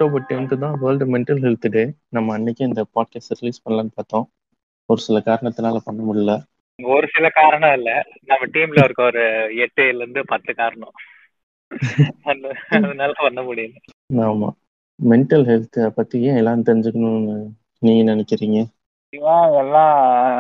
October tenth தான் world mental health day நம்ம அன்னைக்கு இந்த பாட்காஸ்ட் ரிலீஸ் பண்ணலான்னு பார்த்தோம் ஒரு சில காரணத்தினால பண்ண முடியல ஒரு சில காரணம் இல்ல நம்ம டீம்ல இருக்க ஒரு எட்டுல இருந்து பத்து காரணம் அந்த- அதனால பண்ண முடியல ஆமா மென்டல் ஹெல்த்தை பத்தி ஏன் எல்லாம் தெரிஞ்சுக்கணும்னு நீங்க நினைக்கிறீங்க இவன் எல்லாம்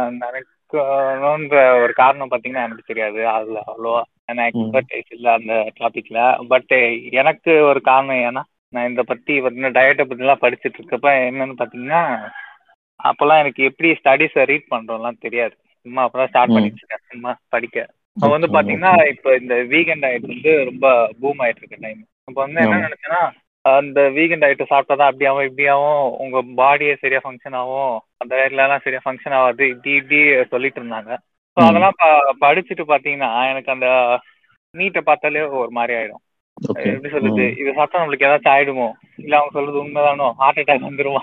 நினைக்கணுன்ற ஒரு காரணம் பாத்தீங்கன்னா எனக்கு தெரியாது அதுல அவ்வளோவா நான் எக்ஸ்பர்டைஸ் இல்ல அந்த டாபிக்ல பட் எனக்கு ஒரு காரணம் ஏன்னா நான் இந்த பத்தி வந்து டயட்டை பத்தி எல்லாம் படிச்சுட்டு இருக்கப்ப என்னன்னு பாத்தீங்கன்னா அப்பெல்லாம் எனக்கு எப்படி ஸ்டடீஸை ரீட் பண்றோம்லாம் தெரியாது சும்மா அப்பதான் ஸ்டார்ட் ம். பண்ணிட்டு இருக்கேன் சும்மா படிக்க இப்போ வந்து Okay, பாத்தீங்கன்னா இப்போ இந்த வீகன் டயட் வந்து ரொம்ப பூம் ஆயிட்டு இருக்க டைம் இப்போ வந்து என்ன ஆமா. நினைச்சேன்னா அந்த வீகன் டயட் சாப்பிட்டாதான் அப்படியாவும் இப்படியாவும் உங்க பாடியே சரியா ஃபங்க்ஷன் ஆகும் அந்த டயட்ல எல்லாம் சரியா ஃபங்க்ஷன் ஆகாது இப்படி இப்படி சொல்லிட்டு இருந்தாங்க ஸோ ம். அதெல்லாம் ப- படிச்சுட்டு பாத்தீங்கன்னா எனக்கு அந்த மீட்டை பார்த்தாலே ஒரு மாதிரி ஆயிடும் ஓகே எப்படி சொல்லுது இது சாப்பிட்டா நம்மளுக்கு ஏதாச்சும் ஆயிடுமோ இல்ல அவங்க சொல்றது உண்மைதானோ ஹார்ட் அட்டாக் வந்துருமா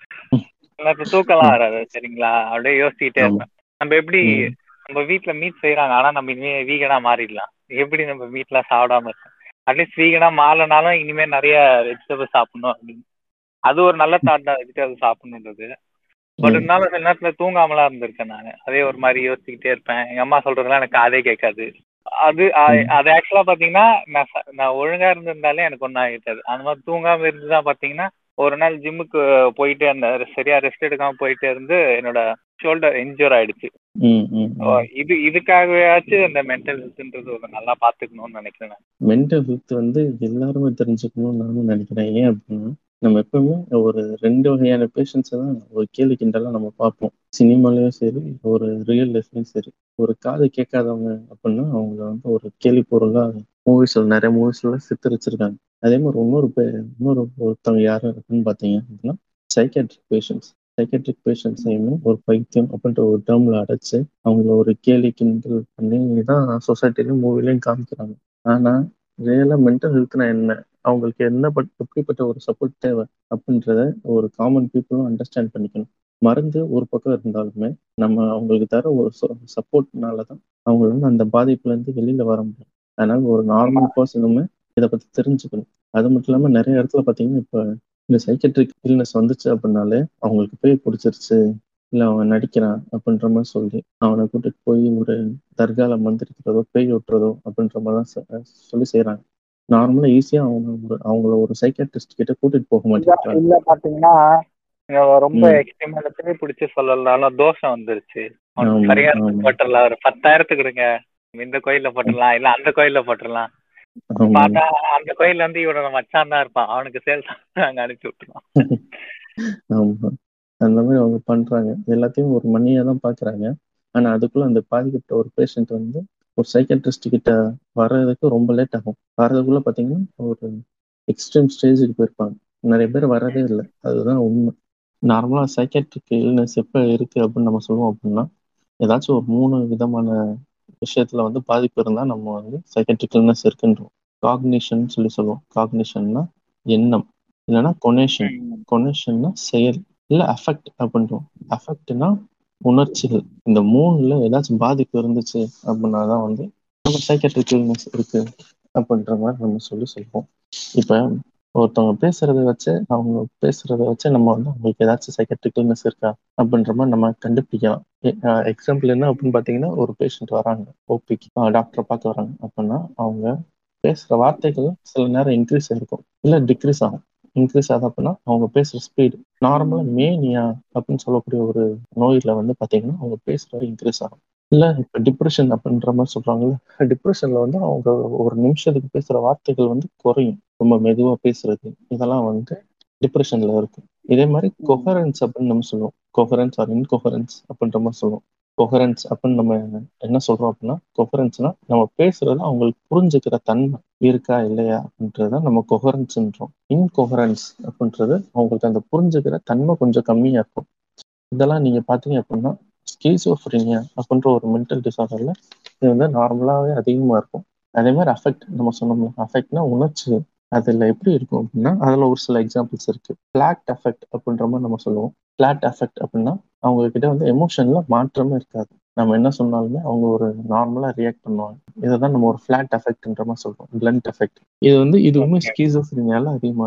எனக்கு தூக்கலாம் வராது சரிங்களா அப்படியே யோசிச்சுக்கிட்டே ஆமா. இருப்பேன் நம்ம எப்படி ம். நம்ம வீட்ல மீட் செய்யறாங்க ஆனா நம்ம இனிமே வீகனா மாறிடலாம் எப்படி நம்ம வீட்ல சாப்பிடாம இருக்கோம் அட்லீஸ்ட் வீகனா மாறலனாலும் இனிமே நிறைய வெஜிடபிள் சாப்பிடணும் அப்படின்னு அது ஒரு நல்ல தாட் தான் வெஜிடபிள் சாப்பிடணுன்றது பட் ம். இருந்தாலும் சில நேரத்துல தூங்காமலாம் இருந்திருக்கேன் நான் அதே ஒரு மாதிரி யோசிச்சுக்கிட்டே இருப்பேன் எங்க அம்மா சொல்றதெல்லாம் எனக்கு காதே கேட்காது அது அ- ம். அது ஆக்சுவலா பாத்தீங்கன்னா நான் ச- நான் ஒழுங்கா இருந்திருந்தாலே எனக்கு ஒன்றும் ஆகிட்டாது அந்த மாதிரி தூங்காம இருந்துதான் பாத்தீங்கன்னா ஒரு நாள் ஜிம்முக்கு போயிட்டு அந்த சரியா ரெஸ்ட் எடுக்காம போயிட்டு இருந்து என்னோட ஷோல்டர் இன்ஜூர் ஆயிடுச்சு ம், ம், ஓ, ம். இது இதுக்காகவாச்சும் இந்த மென்டல் ஹெல்த்ன்றது ஒரு நல்லா பாத்துக்கணும்னு நினைக்கிறேன் நான். மென்டல் ஹெல்த் வந்து எல்லாருமே தெரிஞ்சுக்கணும்னு நானும் நினைக்கிறேன் ஏன் அப்படின்னா நம்ம எப்பவுமே ஒரு ரெண்டு வகையான பேஷண்ட்ஸை தான் ஒரு கேள்வி கிண்டலாம் நம்ம பார்ப்போம் சினிமாலையும் சரி ஒரு ரியல் லைஃப்லையும் சரி ஒரு காது கேட்காதவங்க அப்படின்னா அவங்கள வந்து ஒரு கேள்வி பொருளா மூவிஸ்ல நிறைய மூவிஸ்ல சித்தரிச்சிருக்காங்க அதே மாதிரி இன்னொரு பே இன்னொரு ஒருத்தவங்க யாரு அப்படின்னு பார்த்தீங்க அப்படின்னா சைக்காட்ரிக் பேஷண்ட்ஸ் சைக்காட்ரிக் பேஷண்ட்ஸையுமே ஒரு பைத்தியம் அப்படின்ற ஒரு டேர்ம்ல அடைச்சு அவங்கள ஒரு கேலி கிண்டல் பண்ணி தான் சொசைட்டிலையும் மூவிலையும் காமிக்கிறாங்க ஆனா ரியலா மென்டல் ஹெல்த்னா என்ன அவங்களுக்கு என்ன பட் எப்படிப்பட்ட ஒரு சப்போர்ட் தேவை அப்படின்றத ஒரு காமன் பீப்புளும் அண்டர்ஸ்டாண்ட் பண்ணிக்கணும் மருந்து ஒரு பக்கம் இருந்தாலுமே நம்ம அவங்களுக்கு தர ஒரு சப்போர்ட்னால தான் அவங்க வந்து அந்த பாதிப்புல இருந்து வெளியில வர முடியும் அதனால ஒரு நார்மல் பர்சனுமே இதை பத்தி தெரிஞ்சுக்கணும் அது மட்டும் இல்லாம நிறைய இடத்துல பாத்தீங்கன்னா இப்ப இந்த சைக்கட்ரிக் இல்னஸ் வந்துச்சு அப்படின்னாலே அவங்களுக்கு பேய் பிடிச்சிருச்சு இல்ல அவன் நடிக்கிறான் அப்படின்ற மாதிரி சொல்லி அவனை கூட்டிட்டு போய் ஒரு தர்கால மந்திரிக்கிறதோ பேய் விட்டுறதோ அப்படின்ற மாதிரி தான் சொ- சொல்லி செய்யறாங்க நார்மலா ஈஸியா அவங்க ஒரு அவங்கள ஒரு சைக்காட்ரிஸ்ட் கிட்ட கூட்டிட்டு போக இல்ல மாட்டேங்கிறாங்க இல்ல பாத்தீங்கன்னா இங்க ரொம்ப ம். எக்ஸ்ட்ரீமா பேய் பிடிச்சி சொல்லலாம் தோஷம் வந்துருச்சு அவனுக்கு ஆமா, சரியா ஆமா. போட்டுடலாம் ஒரு பத்தாயிரத்துக்கு கொடுங்க இந்த கோயில்ல போட்டுடலாம் இல்ல அந்த கோயில்ல போட்டுடலாம் ஆமா பார்த்தா அந்த கோயில்ல வந்து இவனோட மச்சான் தான் இருப்பான் அவனுக்கு சேல்ஸ் அங்க அனுப்பி விட்டுருவான் ஆமா அந்த மாதிரி அவங்க பண்றாங்க எல்லாத்தையும் ஒரு மணியா தான் பாக்குறாங்க ஆனா அதுக்குள்ள அந்த பாதிக்கப்பட்ட ஒரு பேஷண்ட் வந்து ஒரு சைக்காட்ரிஸ்ட் கிட்ட வர்றதுக்கு ரொம்ப லேட் ஆகும் வர்றதுக்குள்ள பாத்தீங்கன்னா ஒரு எக்ஸ்ட்ரீம் ஸ்டேஜுக்கு போயிருப்பாங்க நிறைய பேர் வரதே இல்லை அதுதான் உண்மை நார்மலா சைக்காட்ரிக் இல்னஸ் எப்ப இருக்கு அப்படின்னு நம்ம சொல்லுவோம் அப்படின்னா ஏதாச்சும் ஒரு மூணு விதமான விஷயத்துல வந்து பாதிப்பு இருந்தா நம்ம வந்து சைக்காட்ரிக் இல்னஸ் இருக்குன்றோம் காக்னிஷன் சொல்லி சொல்லுவோம் காக்னிஷன்னா எண்ணம் இல்லைன்னா கொனேஷன் கொனேஷன்னா செயல் இல்ல அஃபெக்ட் அப்படின்றோம் அஃபெக்ட்னா உணர்ச்சிகள் இந்த மூணுல ஏதாச்சும் பாதிப்பு இருந்துச்சு அப்படின்னா தான் வந்து நம்ம சைக்காட்ரிக் இல்னஸ் இருக்கு அப்படின்ற மாதிரி நம்ம சொல்லி சொல்லுவோம் இப்ப ஒருத்தவங்க பேசுறத வச்சு அவங்க பேசுறத வச்சு நம்ம வந்து அவங்களுக்கு ஏதாச்சும் சைக்காட்ரிக் இல்னஸ் இருக்கா அப்படின்ற மாதிரி நம்ம கண்டுபிடிக்கலாம் எக்ஸாம்பிள் என்ன அப்படின்னு பாத்தீங்கன்னா ஒரு பேஷண்ட் வராங்க ஓபிக்கு டாக்டரை பார்க்க வராங்க அப்படின்னா அவங்க பேசுற வார்த்தைகள் சில நேரம் இன்க்ரீஸ் ஆயிருக்கும் இல்ல டிக்ரீஸ் ஆகும் இன்க்ரீஸ் ஆகுது அப்படின்னா அவங்க பேசுற ஸ்பீடு நார்மலா மேனியா அப்படின்னு சொல்லக்கூடிய ஒரு நோயில வந்து பாத்தீங்கன்னா அவங்க பேசுறது இன்க்ரீஸ் ஆகும் இல்ல இப்ப டிப்ரெஷன் அப்படின்ற மாதிரி சொல்றாங்கல்ல டிப்ரெஷன்ல வந்து அவங்க ஒரு நிமிஷத்துக்கு பேசுற வார்த்தைகள் வந்து குறையும் ரொம்ப மெதுவா பேசுறது இதெல்லாம் வந்து டிப்ரெஷன்ல இருக்கும் இதே மாதிரி கொஹரன்ஸ் அப்படின்னு நம்ம சொல்லுவோம் கொஹரன்ஸ் ஆர் இன்கொஹரன்ஸ் அப்படின்ற மாதிரி சொல்லுவோம் கொஹரன்ஸ் அப்படின்னு நம்ம என்ன சொல்றோம் அப்படின்னா கொஹரன்ஸ்னா நம்ம பேசுறது அவங்களுக்கு புரிஞ்சுக்கிற தன்மை இருக்கா இல்லையா அப்படின்றத நம்ம கொஹரன்ஸ்ன்றோம் இன்கொஹரன்ஸ் அப்படின்றது அவங்களுக்கு அந்த புரிஞ்சுக்கிற தன்மை கொஞ்சம் கம்மியா இருக்கும் இதெல்லாம் நீங்க பாத்தீங்க அப்படின்னா ஸ்கீசோஃப்ரினியா அப்படின்ற ஒரு மென்டல் டிசார்டர்ல இது வந்து நார்மலாவே அதிகமா இருக்கும் அதே மாதிரி அஃபெக்ட் நம்ம சொன்னோம்ல அஃபெக்ட்னா உணர்ச்சி அதுல எப்படி இருக்கும் அப்படின்னா அதுல ஒரு சில எக்ஸாம்பிள்ஸ் இருக்கு பிளாட் அஃபெக்ட் அப்படின்ற மாதிரி நம்ம சொல்லுவோம் பிளாட் அஃபெக்ட் அப்படின்னா அவங்க கிட்ட வந்து எமோஷன்ல மாற்றமே இருக்காது நம்ம என்ன சொன்னாலுமே அவங்க ஒரு நார்மலா ரியாக்ட் பண்ணுவாங்க இதை தான் நம்ம ஒரு ஃபிளாட் எஃபெக்ட்ன்ற மாதிரி சொல்றோம் பிளண்ட் எஃபெக்ட் இது வந்து இதுவுமே ஸ்கீசோஃப்ரினியால அதிகமா இருக்கும்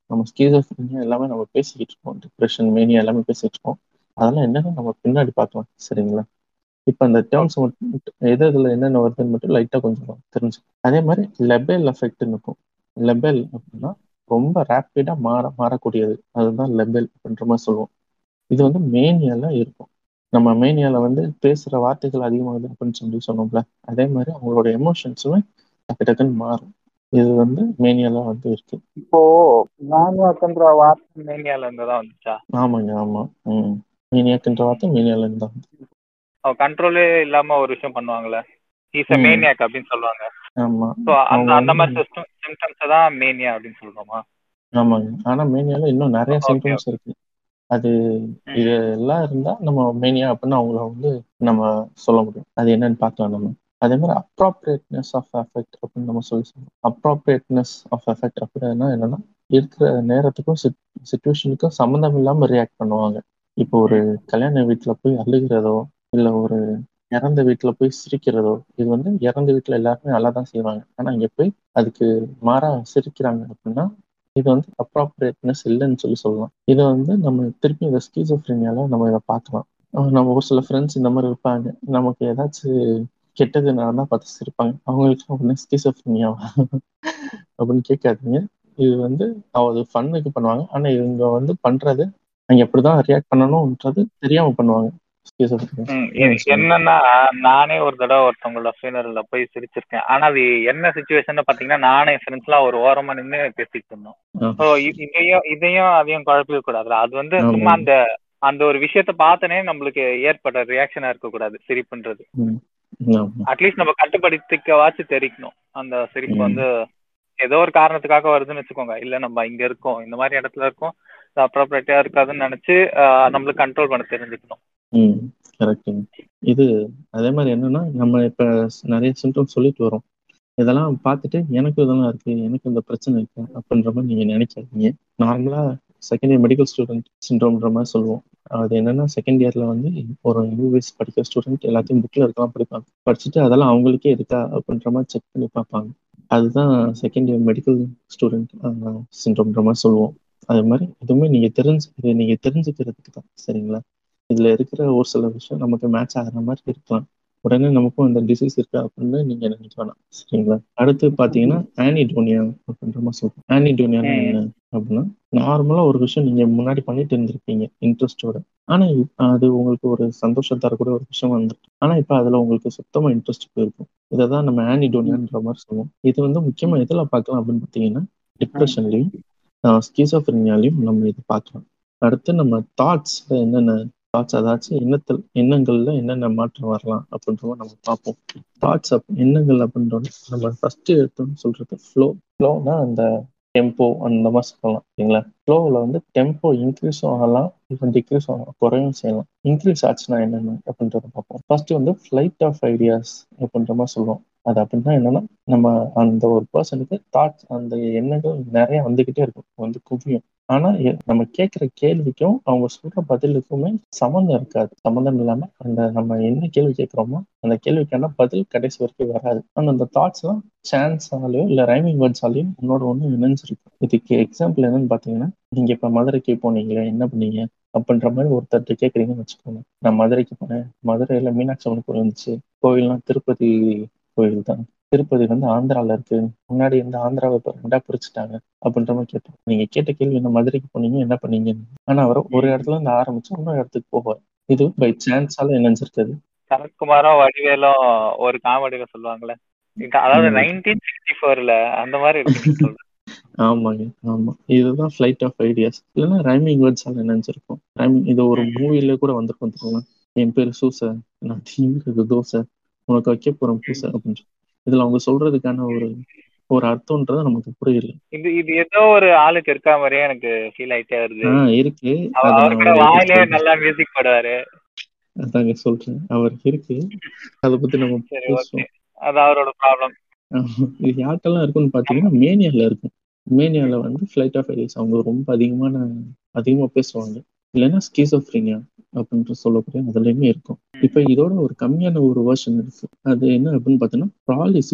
நம்ம ஸ்கீசோஃப்ரினியா எல்லாமே நம்ம பேசிக்கிட்டு இருக்கோம் டிப்ரெஷன் மேனியா எல்லாமே பேசிட்டு இருக்கோம் அதெல்லாம் என்னன்னு நம்ம பின்னாடி பார்க்கலாம் சரிங்களா இப்போ அந்த டேர்ம்ஸ் மட்டும் எது இதில் என்னென்ன வருதுன்னு மட்டும் லைட்டாக கொஞ்சம் தெரிஞ்சு அதே மாதிரி லெபேல் எஃபெக்ட்னு இருக்கும் லெபெல் அப்படின்னா ரொம்ப ரேப்பிடாக மாற மாறக்கூடியது அதுதான் லெபெல் அப்படின்ற மாதிரி சொல்லுவோம் இது வந்து மேனியால இருக்கும் நம்ம மேனியால வந்து பேசுகிற வார்த்தைகள் அதிகமாகுது அப்படின்னு சொல்லி சொன்னோம்ல அதே மாதிரி அவங்களோட எமோஷன்ஸுமே டக்கு டக்குன்னு மாறும் இது வந்து மேனியால வந்து இருக்கு இப்போ மேனியாக்குன்ற வார்த்தை மேனியால இருந்து தான் வந்துச்சா ஆமாங்க ஆமா ம் மேனியாக்குன்ற வார்த்தை மேனியால இருந்து தான் அவ கண்ட்ரோலே இல்லாம ஒரு விஷயம் பண்ணுவாங்கல்ல இஸ் அ ம். மேனியாக் அப்படின்னு சொல்லுவாங்க ஆமா ஸோ அந்த அவங்க அந்த வந்து- மாதிரி சிஸ்டம் சிம்டம்ஸ் தான் மேனியா அப்படின்னு சொல்றோமா ஆமாங்க ஆனா மேனியால இன்னும் நிறைய Okay, சிம்டம்ஸ் இருக்கு அது இது எல்லாம் இருந்தா நம்ம மேனியா அப்படின்னு அவங்கள வந்து நம்ம சொல்ல முடியும் அது என்னன்னு பார்க்கலாம் நம்ம அதே மாதிரி அப்ராப்ரியேட்னஸ் ஆஃப் எஃபெக்ட் அப்படின்னு நம்ம சொல்லி சொல்லுவோம் அப்ராப்ரியேட்னஸ் ஆஃப் எஃபெக்ட் அப்படின்னா என்னன்னா இருக்கிற நேரத்துக்கும் சுச்சுவேஷனுக்கும் சம்மந்தம் இல்லாம ரியாக்ட் பண்ணுவாங்க இப்போ ஒரு கல்யாண வீட்டுல போய் அழுகிறதோ இல்ல ஒரு இறந்த வீட்டுல போய் சிரிக்கிறதோ இது வந்து இறந்த வீட்டுல எல்லாருமே அழதான் செய்வாங்க ஆனா இங்க போய் அதுக்கு மாறா சிரிக்கிறாங்க அப்படின்னா இது வந்து அப்ராப்ரியேட்னஸ் இல்லைன்னு சொல்லி சொல்லலாம் இதை வந்து நம்ம திருப்பி இந்த ஸ்கீசோஃப்ரினியால நம்ம இதை பார்க்கலாம் அஹ் நம்ம ஒரு சில ஃப்ரெண்ட்ஸ் இந்த மாதிரி இருப்பாங்க நமக்கு ஏதாச்சும் கெட்டது நடந்தா பார்த்து சிரிப்பாங்க அவங்களுக்கு உடனே ஸ்கீசோஃப்ரினியாவா அப்படின்னு கேட்காதீங்க இது வந்து அது ஃபன்னுக்கு பண்ணுவாங்க ஆனா இவங்க வந்து பண்றது அங்க எப்படிதான் ரியாக்ட் பண்ணணும்ன்றது தெரியாம பண்ணுவாங்க schizophrenia. ம், ம், எ- சொல்லுங்க. என்னன்னா நானே ஒரு தடவை ஒருத்தவங்களோட ஃபீனரில் போய் சிரிச்சிருக்கேன் ஆனா அது என்ன சுச்சுவேஷன் பாத்தீங்கன்னா நானே ஃப்ரெண்ட்ஸ்லாம் ஒரு ஓரமா நின்று பேசிட்டு இருந்தோம் ஆ, ஸோ இதையும் இதையும் அதையும் குழப்பிக்க கூடாதுல அது வந்து ஆமா. சும்மா அந்த அந்த ஒரு விஷயத்த பார்த்தனே நம்மளுக்கு ஏற்பட்ட ரியாக்ஷனா இருக்க கூடாது சிரிப்புன்றது ம், ஆமா. அட்லீஸ்ட் நம்ம கட்டுப்படுத்திக்கவாச்சு தெரிக்கணும் அந்த சிரிப்பு ம். வந்து ஏதோ ஒரு காரணத்துக்காக வருதுன்னு வச்சுக்கோங்க இல்ல நம்ம இங்க இருக்கோம் இந்த மாதிரி இடத்துல இருக்கோம் அப்ரோப்ரேட்டா இருக்காதுன்னு நினைச்சு ஆஹ் நம்மளுக்கு கண்ட்ரோல் பண்ண தெரிஞ்சுக்கணும் ம் கரெக்டுங்க இது அதே மாதிரி என்னன்னா நம்ம இப்ப நிறைய சிம்டம்ஸ் சொல்லிட்டு வரோம் இதெல்லாம் பார்த்துட்டு எனக்கு இதெல்லாம் இருக்கு எனக்கு இந்த பிரச்சனை இருக்கு அப்படின்ற மாதிரி நீங்க நினைக்காதீங்க நார்மலா செகண்ட் இயர் மெடிக்கல் ஸ்டூடெண்ட் சிண்ட்ரோம்ன்ற மாதிரி சொல்லுவோம் அது என்னன்னா செகண்ட் இயர்ல வந்து ஒரு யூஎஸ் படிக்கிற ஸ்டூடெண்ட் எல்லாத்தையும் புக்ல இருக்கலாம் படிப்பாங்க படிச்சுட்டு அதெல்லாம் அவங்களுக்கே இருக்கா அப்படின்ற மாதிரி செக் பண்ணி பார்ப்பாங்க அதுதான் செகண்ட் இயர் மெடிக்கல் ஸ்டூடெண்ட் சிண்ட்ரோம்ன்ற மாதிரி சொல்லுவோம் அது மாதிரி எதுவுமே நீங்க தெரிஞ்சு இது நீங்க தெரிஞ்சுக்கிறதுக்கு தான் சரிங்களா இதுல இருக்கிற ஒரு சில விஷயம் நமக்கு மேட்ச் ஆகிற மாதிரி இருக்கலாம் உடனே நமக்கும் இந்த டிசீஸ் இருக்கு அப்படின்னு நீங்க நினைக்க வேணாம் சரிங்களா அடுத்து பாத்தீங்கன்னா ஆனிடோனியா அப்படின்ற மாதிரி சொல்றோம் ஆனிடோனியானா ம். என்ன அப்படின்னா நார்மலா ஒரு விஷயம் நீங்க முன்னாடி பண்ணிட்டு இருந்திருப்பீங்க இன்ட்ரெஸ்டோட ஆனா இப்ப அது உங்களுக்கு ஒரு சந்தோஷம் தரக்கூடிய ஒரு விஷயம் வந்துருக்கு ஆனா இப்ப அதுல உங்களுக்கு சுத்தமா இன்ட்ரெஸ்ட் போயிருக்கும் இதை தான் நம்ம ஆனிடோனியான்ற மாதிரி சொல்லுவோம் இது வந்து முக்கியமா எதுல பார்க்கலாம் அப்படின்னு பார்த்தீங்கன்னா டிப்ரெஷன்லையும் ஸ்கீசோஃப்ரினியாலையும் நம்ம இது பார்க்கலாம் அடுத்து நம்ம தாட்ஸ்ல என்னென்ன தாட்ஸ் அதாச்சும் எண்ணத்தில் எண்ணங்கள்ல என்னென்ன மாற்றம் வரலாம் அப்படின்றத நம்ம பார்ப்போம் தாட்ஸ் அப் எண்ணங்கள் அப்படின்றது நம்ம ஃபர்ஸ்ட் எடுத்தோம்னு சொல்றது ஃப்ளோ ஃப்ளோனா அந்த டெம்போ அந்த மாதிரி சொல்லலாம் சரிங்களா ஃப்ளோவில் வந்து டெம்போ இன்க்ரீஸும் ஆகலாம் இல்லை டிக்ரீஸ் ஆகலாம் குறையும் செய்யலாம் இன்க்ரீஸ் ஆச்சுன்னா என்னென்ன அப்படின்றத பார்ப்போம் ஃபர்ஸ்ட் வந்து ஃப்ளைட் ஆஃப் ஐடியாஸ் அப்படின்ற மாதிரி சொல்லுவோம் அது அப்படின்னா என்னன்னா நம்ம அந்த ஒரு பர்சனுக்கு தாட்ஸ் அந்த எண்ணங்கள் நிறைய வந்துகிட்டே இருக்கும் வந்து குவியும் ஆனா எ- நம்ம கேட்கிற கேள்விக்கும் அவங்க சொல்ற பதிலுக்குமே சம்மந்தம் இருக்காது சம்மந்தம் இல்லாம அந்த நம்ம என்ன கேள்வி கேட்கிறோமோ அந்த கேள்விக்கான பதில் கடைசி வரைக்கும் வராது ஆனா அந்த தாட்ஸ் எல்லாம் சான்ஸாலேயோ இல்ல ரைமிங் வேர்ட்ஸாலேயும் உன்னோட ஒண்ணு இணைஞ்சிருக்கும் இதுக்கு எக்ஸாம்பிள் என்னன்னு பாத்தீங்கன்னா நீங்க இப்ப மதுரைக்கு போனீங்களே என்ன பண்ணீங்க அப்படின்ற மாதிரி ஒருத்தர்கிட்ட கேட்குறீங்கன்னு வச்சுக்கோங்க நான் மதுரைக்கு போனேன் மதுரையில மீனாட்சி அம்மன் கோயில் இருந்துச்சு கோயில்னா திருப்பதி கோயில் தான் திருப்பதி வந்து ஆந்திரால இருக்கு முன்னாடி வந்து ஆந்திராவை இப்ப ரெண்டா பிரிச்சுட்டாங்க அப்படின்ற மாதிரி கேட்டோம் நீங்க கேட்ட கேள்வி என்ன மதுரைக்கு போனீங்க என்ன பண்ணீங்க ஆனா அவர் ஒரு இடத்துல இருந்து ஆரம்பிச்சு இன்னொரு இடத்துக்கு போவார் இது பை சான்ஸால இணைஞ்சிருக்குது சரத்குமாரும் வடிவேலும் ஒரு காமெடியில சொல்லுவாங்கல்ல இது அதாவது ம். நைன்டீன் சிக்ஸ்டி ஃபோர்ல அந்த மாதிரி இருக்கு நீங்க சொல்றது ஆமாங்க ஆமா இதுதான் ஃபிளைட் ஆஃப் ஐடியாஸ் இல்லைன்னா ரைமிங் வேர்ட்ஸால நினைச்சிருக்கோம் ரைமிங் இது ஒரு மூவில கூட வந்திருக்கும் தெரியுமா என் பேர் சூச நான் தீங்கிறது தோசை உனக்கு வைக்க போறேன் பூசை அப்படின்னு சொல்லி. இதுல அவங்க சொல்றதுக்கான ஒரு ஒரு அர்த்தம்ன்றது நமக்கு புரியல இது இது ஏதோ ஒரு ஆளுக்கு இருக்கா மாதிரியே எனக்கு ஃபீல் ஆயிட்டே வருது ஆஹ் இருக்கு அவ- அது அவர் நான் கூட உங்களுக்கு வாயிலே சொல்றேன். நல்லா மியூசிக் போடுவாரு அதாங்க சொல்றேன் அவர் இருக்கு அதை பத்தி நம்ம சரி ஓகே பேசுவோம் அது அவரோட ப்ராப்ளம் ஆமா. இது யார்கிட்டலாம் இருக்கும்னு பாத்தீங்கன்னா மேனியால இருக்கும் மேனியால வந்து ஃபிளைட் ஆஃப் ஐடியாஸ் அவங்க ரொம்ப அதிகமான அதிகமா பேசுவாங்க இல்லைன்னா ஸ்கீசோஃப்ரினியா அப்படின்ற சொல்லக்கூடிய அதுலயுமே இருக்கும் இப்ப இதோட ஒரு கம்மியான ஒரு வெர்ஷன் இருக்கு அது என்ன அப்படின்னு பார்த்தீங்கன்னா ப்ராலிசிட்டி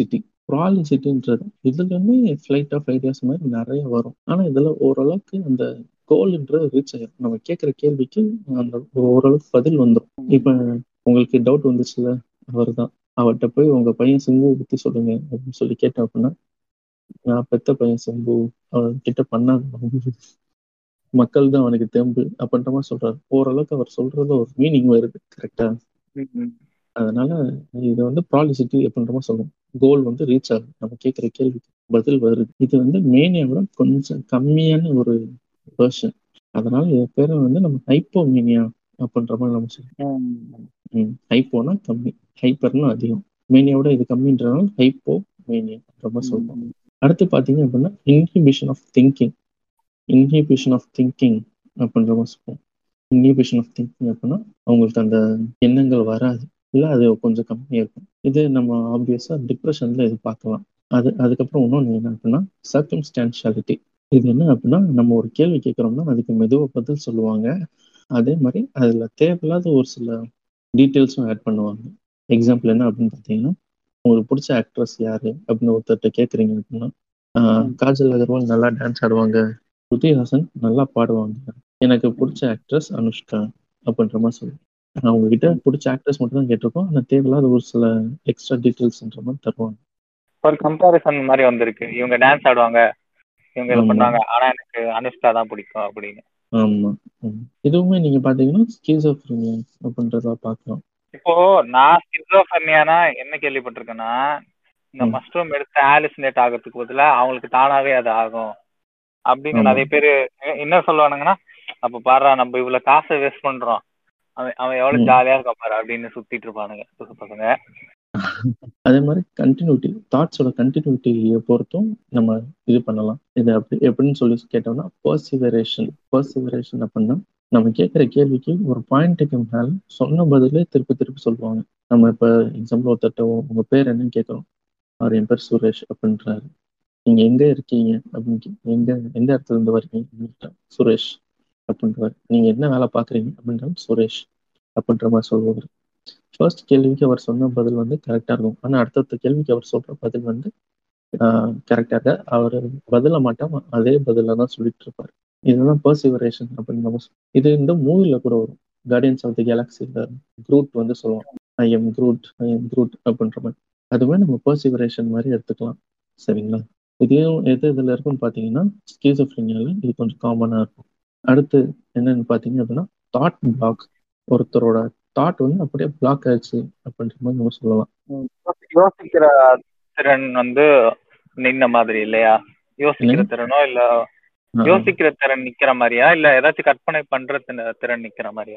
ப்ராலிசிட்டின்றது இதுலயுமே ஃபிளைட் ஆஃப் ஐடியாஸ் மாதிரி நிறைய வரும் ஆனா இதுல ஓரளவுக்கு அந்த கோல்ன்றது ரீச் ஆயிரும் நம்ம கேட்குற கேள்விக்கு அந்த ஓரளவுக்கு பதில் வந்துடும் இப்ப உங்களுக்கு டவுட் வந்துச்சுல அவர் தான் அவர்கிட்ட போய் உங்க பையன் சிம்புவை பத்தி சொல்லுங்க அப்படின்னு சொல்லி கேட்டேன் அப்படின்னா நான் பெத்த பையன் சிம்பு அவர்கிட்ட பண்ணாத மக்கள் தான் அவனுக்கு தெம்பு அப்படின்ற மாதிரி சொல்றாரு ஓரளவுக்கு அவர் சொல்றது ஒரு மீனிங் வருது கரெக்டா அதனால இது வந்து ப்ராலிசிட்டி அப்படின்ற மாதிரி சொல்லுவோம் கோல் வந்து ரீச் ஆகும் நம்ம கேட்குற கேள்விக்கு பதில் வருது இது வந்து மேனியை விட கொஞ்சம் கம்மியான ஒரு வேர்ஷன் அதனால இது பேரை வந்து நம்ம ஹைப்போமீனியா அப்படின்ற மாதிரி நம்ம சொல்லுவோம் ஹைப்போனா கம்மி ஹைப்பர்னா அதிகம் மேனியோட இது கம்மின்றனால ஹைப்போ மேனியா மாதிரி சொல்லுவோம் அடுத்து பார்த்தீங்க அப்படின்னா inhibition of thinking inhibition of thinking அப்படின்ற மாதிரி சொல்லுவோம் இன்ஹிபிஷன் ஆஃப் திங்கிங் அப்படின்னா அவங்களுக்கு அந்த எண்ணங்கள் வராது இல்லை அது கொஞ்சம் கம்மியாக இருக்கும் இது நம்ம ஆப்வியஸாக டிப்ரெஷனில் இது பார்க்கலாம் அது அதுக்கப்புறம் இன்னொன்று என்ன அப்படின்னா சர்க்கம்ஸ்டான்ஷியாலிட்டி இது என்ன அப்படின்னா நம்ம ஒரு கேள்வி கேட்குறோம்னா அதுக்கு மெதுவாக பதில் சொல்லுவாங்க அதே மாதிரி அதில் தேவையில்லாத ஒரு சில டீட்டெயில்ஸும் ஆட் பண்ணுவாங்க எக்ஸாம்பிள் என்ன அப்படின்னு பார்த்தீங்கன்னா உங்களுக்கு பிடிச்ச ஆக்ட்ரஸ் யாரு அப்படின்னு ஒருத்தர்கிட்ட கேட்குறீங்க அப்படின்னா காஜல் அகர்வால் நல்லா டான்ஸ் ஆடுவாங்க ஸ்ருதிஹாசன் நல்லா பாடுவாங்க எனக்கு பிடிச்ச ஆக்ட்ரஸ் அனுஷ்கா அப்படின்ற மாதிரி சொல்லுவேன் நான் உங்ககிட்ட பிடிச்ச ஆக்ட்ரஸ் மட்டும் தான் கேட்டிருக்கோம் ஆனால் தேவையில்லாத ஒரு சில எக்ஸ்ட்ரா டீட்டெயில்ஸ்ன்ற மாதிரி தருவாங்க ஒரு கம்பாரிசன் மாதிரி வந்திருக்கு இவங்க டான்ஸ் ஆடுவாங்க இவங்க இது பண்ணாங்க ஆனா எனக்கு அனுஷ்கா தான் பிடிக்கும் அப்படின்னு ஆமா இதுவுமே நீங்க பாத்தீங்கன்னா ஸ்கீசோஃப்ரினியா அப்படின்றத பார்க்கலாம் இப்போ நான் ஸ்கிசோஃபர்னியானா என்ன கேள்விப்பட்டிருக்கேன்னா இந்த மஷ்ரூம் எடுத்து ஆலிசினேட் ஆகிறதுக்கு பதிலா அவங்களுக்கு தானாவே அது ஆகும் அப்படின்னு நிறைய பேர் என்ன சொல்லுவானுங்கன்னா அப்ப பாரு நம்ம இவ்வளவு காசை வேஸ்ட் பண்றோம் அவன் அவன் எவ்வளவு ஜாலியா இருக்கான் பாரு அப்படின்னு சுத்திட்டு இருப்பானுங்க புது பசங்க அதே மாதிரி கண்டினியூட்டி தாட்ஸோட கண்டினியூட்டியை பொறுத்தும் நம்ம இது பண்ணலாம் இது அப்படி எப்படின்னு சொல்லி கேட்டோம்னா பர்சிவரேஷன் பர்சிவரேஷன் அப்படின்னா நம்ம கேட்குற கேள்விக்கு ஒரு பாயிண்ட்டுக்கு மேல சொன்ன பதிலே திருப்பி திருப்பி சொல்லுவாங்க நம்ம இப்போ எக்ஸாம்பிள் ஒருத்தட்ட உங்க பேர் என்னன்னு கேட்குறோம் அவர் என் பேர் சுரேஷ் அப்படின்றாரு நீங்க எங்க இருக்கீங்க அப்படின்னு எங்க எந்த இடத்துல இருந்து வரீங்க சுரேஷ் அப்படின்றாரு நீங்க என்ன வேலை பாக்குறீங்க அப்படின்றாரு சுரேஷ் அப்படின்ற மாதிரி சொல்லுவார் ஃபர்ஸ்ட் கேள்விக்கு அவர் சொன்ன பதில் வந்து கரெக்டாக இருக்கும் ஆனால் அடுத்தடுத்த கேள்விக்கு அவர் சொல்கிற பதில் வந்து கரெக்டாக அவர் பதில மாட்டாம அதே பதில தான் சொல்லிட்டு இருப்பார் இதுதான் பர்சிவரேஷன் அப்படின்னு நம்ம இது இந்த மூவியில் கூட வரும் கார்டியன்ஸ் ஆஃப் தி கேலக்சியில் குரூட் வந்து சொல்லுவோம் I am Groot I am Groot அப்படின்ற மாதிரி அதுவே நம்ம பர்சிவரேஷன் மாதிரி எடுத்துக்கலாம் சரிங்களா இதையும் எது இதில் இருக்குன்னு பார்த்தீங்கன்னா ஸ்கீசோஃப்ரினியால இது கொஞ்சம் காமனாக இருக்கும் அடுத்து என்னன்னு பார்த்தீங்க அப்படின்னா தாட் பிளாக் ஒருத்தரோட தாட் வந்து அப்படியே பிளாக் ஆயிடுச்சு அப்படின்ற மாதிரி நம்ம சொல்லலாம் யோசிக்கிற திறன் வந்து நின்ன மாதிரி இல்லையா யோசிக்கிற திறனோ இல்ல யோசிக்கிற திறன் நிக்கிற மாதிரியா இல்ல ஏதாச்சும் கற்பனை பண்ற திறன் நிக்கிற மாதிரியா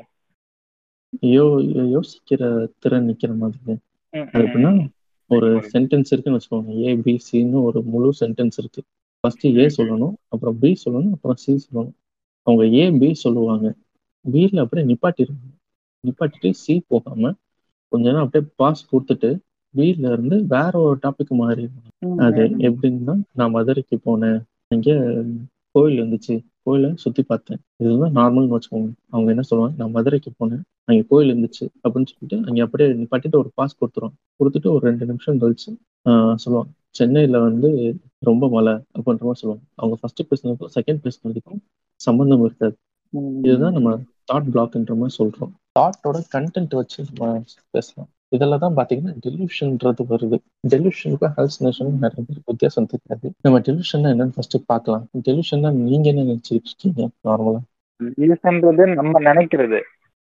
யோ யோசிக்கிற திறன் நிக்கிற மாதிரி அது எப்படின்னா ஒரு சென்டென்ஸ் இருக்குன்னு வச்சுக்கோங்க ஏ பி சின்னு ஒரு முழு சென்டென்ஸ் இருக்கு ஃபர்ஸ்ட் ஏ சொல்லணும் அப்புறம் பி சொல்லணும் அப்புறம் சி சொல்லணும் அவங்க ஏ பி சொல்லுவாங்க பியில் அப்படியே நிப்பாட்டிருவாங்க நிப்பாட்டிட்டு சி போகாம கொஞ்ச நேரம் அப்படியே பாஸ் கொடுத்துட்டு வீட்ல இருந்து வேற ஒரு டாபிக் மாறி அது எப்படின்னா நான் மதுரைக்கு போனேன் அங்கே கோயில் இருந்துச்சு கோயிலை சுத்தி பார்த்தேன் இதுதான் நார்மல்னு வச்சுக்கோங்க அவங்க என்ன சொல்லுவாங்க நான் மதுரைக்கு போனேன் அங்கே கோயில் இருந்துச்சு அப்படின்னு சொல்லிட்டு அங்கே அப்படியே நிப்பாட்டிட்டு ஒரு பாஸ் கொடுத்துருவாங்க கொடுத்துட்டு ஒரு ரெண்டு நிமிஷம் கழிச்சு சொல்லுவாங்க சென்னையில வந்து ரொம்ப மழை அப்படின்ற மாதிரி சொல்லுவாங்க அவங்க ஃபர்ஸ்ட் பேசினதுக்கும் செகண்ட் பேசினதுக்கும் சம்பந்தம் இருக்காது இதுதான் நம்ம தாட் பிளாக்ன்ற மாதிரி சொல்றோம் தாட்டோட கண்டென்ட் வச்சு நம்ம பேசலாம் இதில் தான் பார்த்தீங்கன்னா டெலியூஷன்ன்றது வருது டெலியூஷனுக்கும் ஹால்சினேஷனுக்கும் நிறைய பேருக்கு வித்தியாசம் தெரியாது நம்ம டெலியூஷன் என்னன்னு ஃபர்ஸ்ட் பார்க்கலாம் டெலியூஷன்னா நீங்க என்ன நினைச்சிட்டு இருக்கீங்க நார்மலா டெலியூஷன்ன்றது நம்ம நினைக்கிறது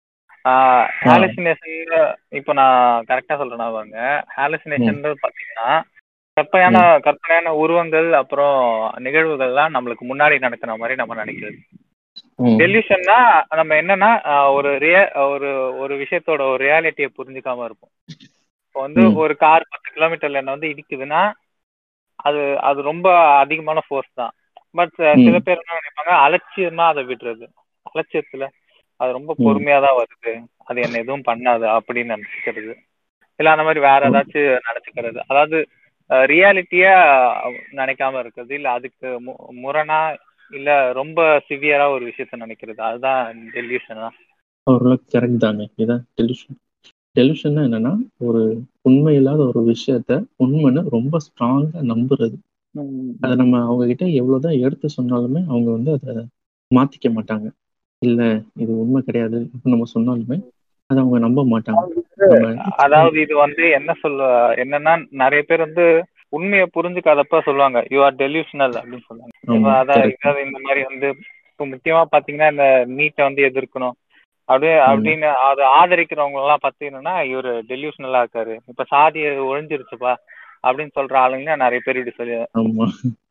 ஹாலுசினேஷன் இப்போ நான் கரெக்டா சொல்றேன்னா பாருங்க ஹாலுசினேஷன் பாத்தீங்கன்னா கற்பனையான கற்பனையான உருவங்கள் அப்புறம் நிகழ்வுகள்லாம் நம்மளுக்கு முன்னாடி நடக்கிற மாதிரி நம்ம நினைக்கிறது டெலியூஷன்னா நம்ம என்னன்னா ஒரு ரிய ஒரு ஒரு விஷயத்தோட ஒரு ரியாலிட்டியை புரிஞ்சுக்காம இருப்போம் இப்போ வந்து ஒரு கார் பத்து கிலோமீட்டர்ல என்ன வந்து இடிக்குதுன்னா அது அது ரொம்ப அதிகமான ஃபோர்ஸ் தான் பட் சில பேர் என்ன நினைப்பாங்க அலட்சியமா அதை விடுறது அலட்சியத்துல அது ரொம்ப பொறுமையா தான் வருது அது என்ன எதுவும் பண்ணாது அப்படின்னு நினைச்சுக்கிறது இல்ல அந்த மாதிரி வேற ஏதாச்சும் நினைச்சுக்கிறது அதாவது ரியாலிட்டியா நினைக்காம இருக்கிறது இல்ல அதுக்கு முரணா இல்ல ரொம்ப சிவியரா ஒரு விஷயத்த நினைக்கிறது அதுதான் டெலியூஷனா ஓரளவுக்கு கரெக்ட் தாங்க இதான் டெலியூஷன் டெலிஷன்னா என்னன்னா ஒரு உண்மை இல்லாத ஒரு விஷயத்த உண்மைன்னு ரொம்ப ஸ்ட்ராங்கா நம்புறது அதை நம்ம அவங்க கிட்ட எவ்வளவுதான் எடுத்து சொன்னாலுமே அவங்க வந்து அதை மாத்திக்க மாட்டாங்க இல்ல இது உண்மை கிடையாது நம்ம சொன்னாலுமே அதை அவங்க நம்ப மாட்டாங்க அதாவது இது வந்து என்ன சொல்ல என்னன்னா நிறைய பேர் வந்து உண்மையை புரிஞ்சுக்காதப்ப சொல்லுவாங்க யூ ஆர் டெலியூஷனல் அப்படின்னு சொல்லுவாங்க அதாவது இந்த மாதிரி வந்து இப்போ முக்கியமா பாத்தீங்கன்னா இந்த நீட்டை வந்து எதிர்க்கணும் அப்படியே அப்படின்னு அதை ஆதரிக்கிறவங்க எல்லாம் பாத்தீங்கன்னா இவரு டெலியூஷனலா இருக்காரு இப்ப சாதி ஒழிஞ்சிருச்சுப்பா அப்படின்னு சொல்ற ஆளுங்க நிறைய பேர் இப்படி சொல்லி ஆமா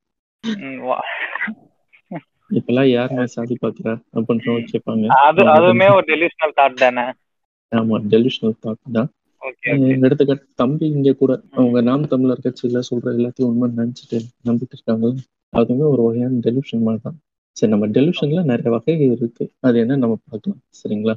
இப்பெல்லாம் யாருமே சாதி பாக்குறா அப்படின்னு கேட்பாங்க அது அதுவுமே ஒரு டெலியூஷனல் தாட் தானே ஆமா டெலியூஷனல் தாட் தான் எடுத்துக்காட்டு தம்பி இங்க கூட அவங்க நாம் தமிழர் கட்சியில சொல்ற எல்லாத்தையும் உண்மை நினைச்சிட்டு நம்பிட்டு இருக்காங்க அதுவுமே ஒரு வகையான டெலியூஷன் மாதிரி தான் சரி நம்ம டெலியூஷன்ல நிறைய வகைகள் இருக்கு அது என்ன நம்ம பார்க்கலாம் சரிங்களா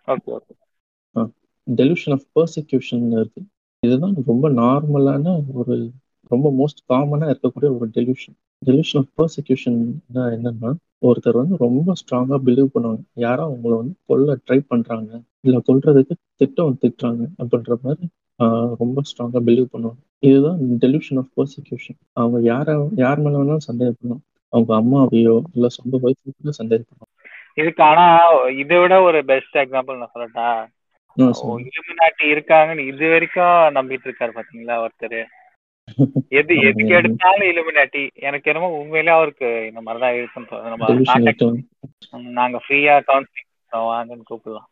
டெலியூஷன் ஆஃப் பர்சிக்யூஷன் இருக்கு இதுதான் ரொம்ப நார்மலான ஒரு ரொம்ப மோஸ்ட் காமனா இருக்கக்கூடிய ஒரு டெலியூஷன் டெலியூஷன் ஆஃப் பர்சிக்யூஷன் என்னன்னா ஒருத்தர் வந்து ரொம்ப ஸ்ட்ராங்கா பிலீவ் பண்ணுவாங்க யாரோ அவங்கள வந்து கொல்ல ட்ரை பண்றாங்க இல்ல கொல்றதுக்கு திட்டம் திட்டுறாங்க அப்படின்ற மாதிரி ரொம்ப ஸ்ட்ராங்கா பிலீவ் பண்ணுவாங்க இதுதான் டெலியூஷன் ஆஃப் பர்சிக்யூஷன் அவங்க யார யார் மேல வேணாலும் சந்தேகப்படணும் அவங்க அம்மாவையோ இல்ல சொந்த வயசுல சந்தேகப்படணும் இதுக்கு ஆனா இதை விட ஒரு பெஸ்ட் எக்ஸாம்பிள் நான் சொல்லட்டா இலுமினாட்டி இருக்காங்கன்னு இது வரைக்கும் நம்பிட்டு இருக்காரு பாத்தீங்களா ஒருத்தர் எது எதுக்கு எடுத்தாலும் இலுமினாட்டி எனக்கு என்னமோ உண்மையிலே அவருக்கு இந்த மாதிரிதான் இருக்குன்னு நம்ம நாங்க ஃப்ரீயா கவுன்சிலிங் வாங்கன்னு கூப்பிடலாம்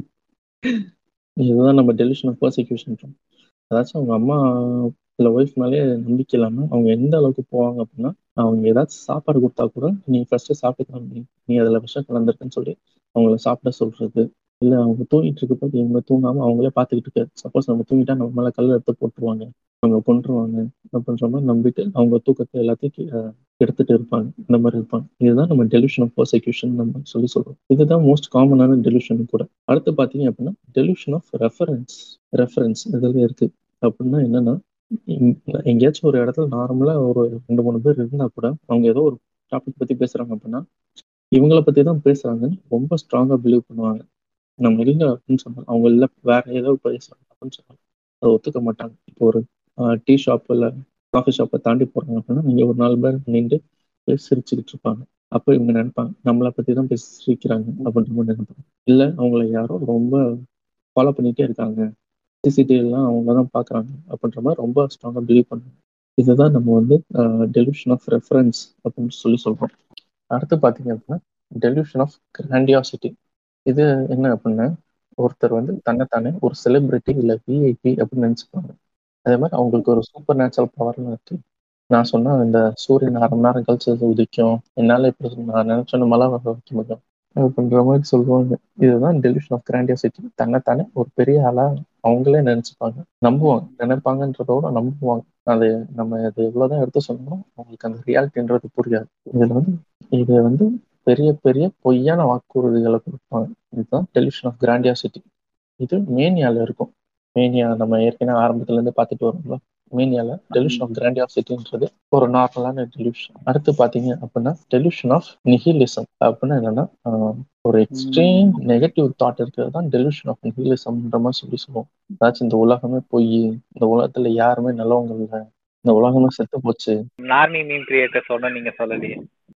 இதுதான் நம்ம டெலிஷன் ஆஃப் பர்சிக்யூஷன் அதாச்சும் அவங்க அம்மா இல்லை ஒய்ஃப் மேலே நம்பிக்கை இல்லாமல் அவங்க எந்த அளவுக்கு போவாங்க அப்படின்னா அவங்க ஏதாச்சும் சாப்பாடு கொடுத்தா கூட நீ ஃபர்ஸ்ட் சாப்பிட்டுக்கலாம் நீ நீ அதில் விஷம் கலந்துருக்குன்னு சொல்லி அவங்கள சாப்பிட சொல்றது இல்லை அவங்க தூங்கிட்டு இருக்க போது இவங்க தூங்காம அவங்களே பார்த்துக்கிட்டு இருக்காரு சப்போஸ் நம்ம தூங்கிட்டா நம்ம மேலே கல் எடுத்து போட்டுருவாங்க அவங்க கொண்டுருவாங்க அப்படின்ற மாதிரி நம்பிட்டு அவங்க தூக்கத்தை எல்லாத்தையும் எடுத்துட்டு இருப்பாங்க இந்த மாதிரி இருப்பாங்க இதுதான் நம்ம டெலியூஷன் ஆஃப் பர்சிக்யூஷன் நம்ம சொல்லி சொல்றோம் இதுதான் மோஸ்ட் காமனான டெலியூஷன் கூட அடுத்து பார்த்தீங்க அப்படின்னா டெலியூஷன் ஆஃப் ரெஃபரன்ஸ் ரெஃபரன்ஸ் இதுல இருக்கு அப்படின்னா என்னன்னா எங்கேயாச்சும் ஒரு இடத்துல நார்மலா ஒரு ரெண்டு மூணு பேர் இருந்தா கூட அவங்க ஏதோ ஒரு டாபிக் பத்தி பேசுறாங்க அப்படின்னா இவங்கள பத்தி தான் பேசுறாங்கன்னு ரொம்ப ஸ்ட்ராங்கா பிலீவ் பண்ணுவாங்க நம்ம இல்லை அப்படின்னு சொன்னாங்க அவங்க இல்லை வேற ஏதோ பேசுறாங்க அப்படின்னு சொன்னாங்க அதை ஒத்துக்க மாட்டாங்க இப்போ ஒரு டீ ஷாப் இல்லை காஃபி ஷாப்பை தாண்டி போறாங்க அப்படின்னா நீங்க ஒரு நாலு பேர் நின்று பேசி சிரிச்சுக்கிட்டு இருப்பாங்க அப்போ இவங்க நினைப்பாங்க நம்மளை பத்தி தான் பேசி சிரிக்கிறாங்க அப்படின்ற மாதிரி நினைப்பாங்க இல்லை அவங்கள யாரோ ரொம்ப ஃபாலோ பண்ணிட்டே இருக்காங்க சிசிடிவிலாம் அவங்க தான் பார்க்குறாங்க அப்படின்ற மாதிரி ரொம்ப ஸ்ட்ராங்காக பிலீவ் பண்ணுவாங்க இதுதான் நம்ம வந்து டெலியூஷன் ஆஃப் ரெஃபரன்ஸ் அப்படின்னு சொல்லி சொல்கிறோம் அடுத்து பார்த்தீங்க அப்படின்னா டெலியூஷன் ஆஃப் கிராண்டியாசிட்டி இது என்ன அப்படின்னா ஒருத்தர் வந்து தன்னைத்தானே ஒரு செலிபிரிட்டி இல்லை விஐபி அப்படின்னு நினச்சிப்பாங்க அதே மாதிரி அவங்களுக்கு ஒரு சூப்பர் நேச்சுரல் பவர்னு இருக்கு நான் சொன்னா இந்த சூரியன் அரை மணி நேரம் கழிச்சு உதிக்கும் என்னால இப்படி நான் நினைச்சோன்னு மழை வர வைக்க முடியும் அப்படின்ற மாதிரி சொல்லுவாங்க இதுதான் டெலியூஷன் ஆஃப் கிராண்டியாசிட்டி தன்னைத்தானே ஒரு பெரிய ஆளா அவங்களே நினைச்சுப்பாங்க நம்புவாங்க நினைப்பாங்கன்றதோட நம்புவாங்க அது நம்ம இது எவ்வளவுதான் எடுத்து சொன்னாலும் அவங்களுக்கு அந்த ரியாலிட்டின்றது புரியாது இதுல வந்து இது வந்து பெரிய பெரிய பொய்யான வாக்குறுதிகளை கொடுப்பாங்க இதுதான் டெலியூஷன் ஆஃப் கிராண்டியாசிட்டி இது மேனியால இருக்கும் மேனியா நம்ம ஏற்கனவே ஆரம்பத்துல இருந்து பார்த்துட்டு வரோம்ல மீனியால டெலியூஷன் ஆஃப் கிராண்டியாசிட்டின்றது ஒரு நார்மலான டெலியூஷன் அடுத்து பாத்தீங்க அப்படின்னா டெலியூஷன் ஆஃப் நிஹிலிசம் அப்படின்னா என்னன்னா ஒரு எக்ஸ்ட்ரீம் நெகட்டிவ் தாட் இருக்கிறது தான் டெலியூஷன் ஆஃப் நிஹிலிசம்ன்ற மாதிரி சொல்லி சொல்லுவோம் அதாச்சும் இந்த உலகமே பொய் இந்த உலகத்துல யாருமே நல்லவங்க இல்லை இந்த உலகமே செத்து போச்சு நார்னி மீன் கிரியேட்டர் சொன்ன நீங்க சொல்லலையே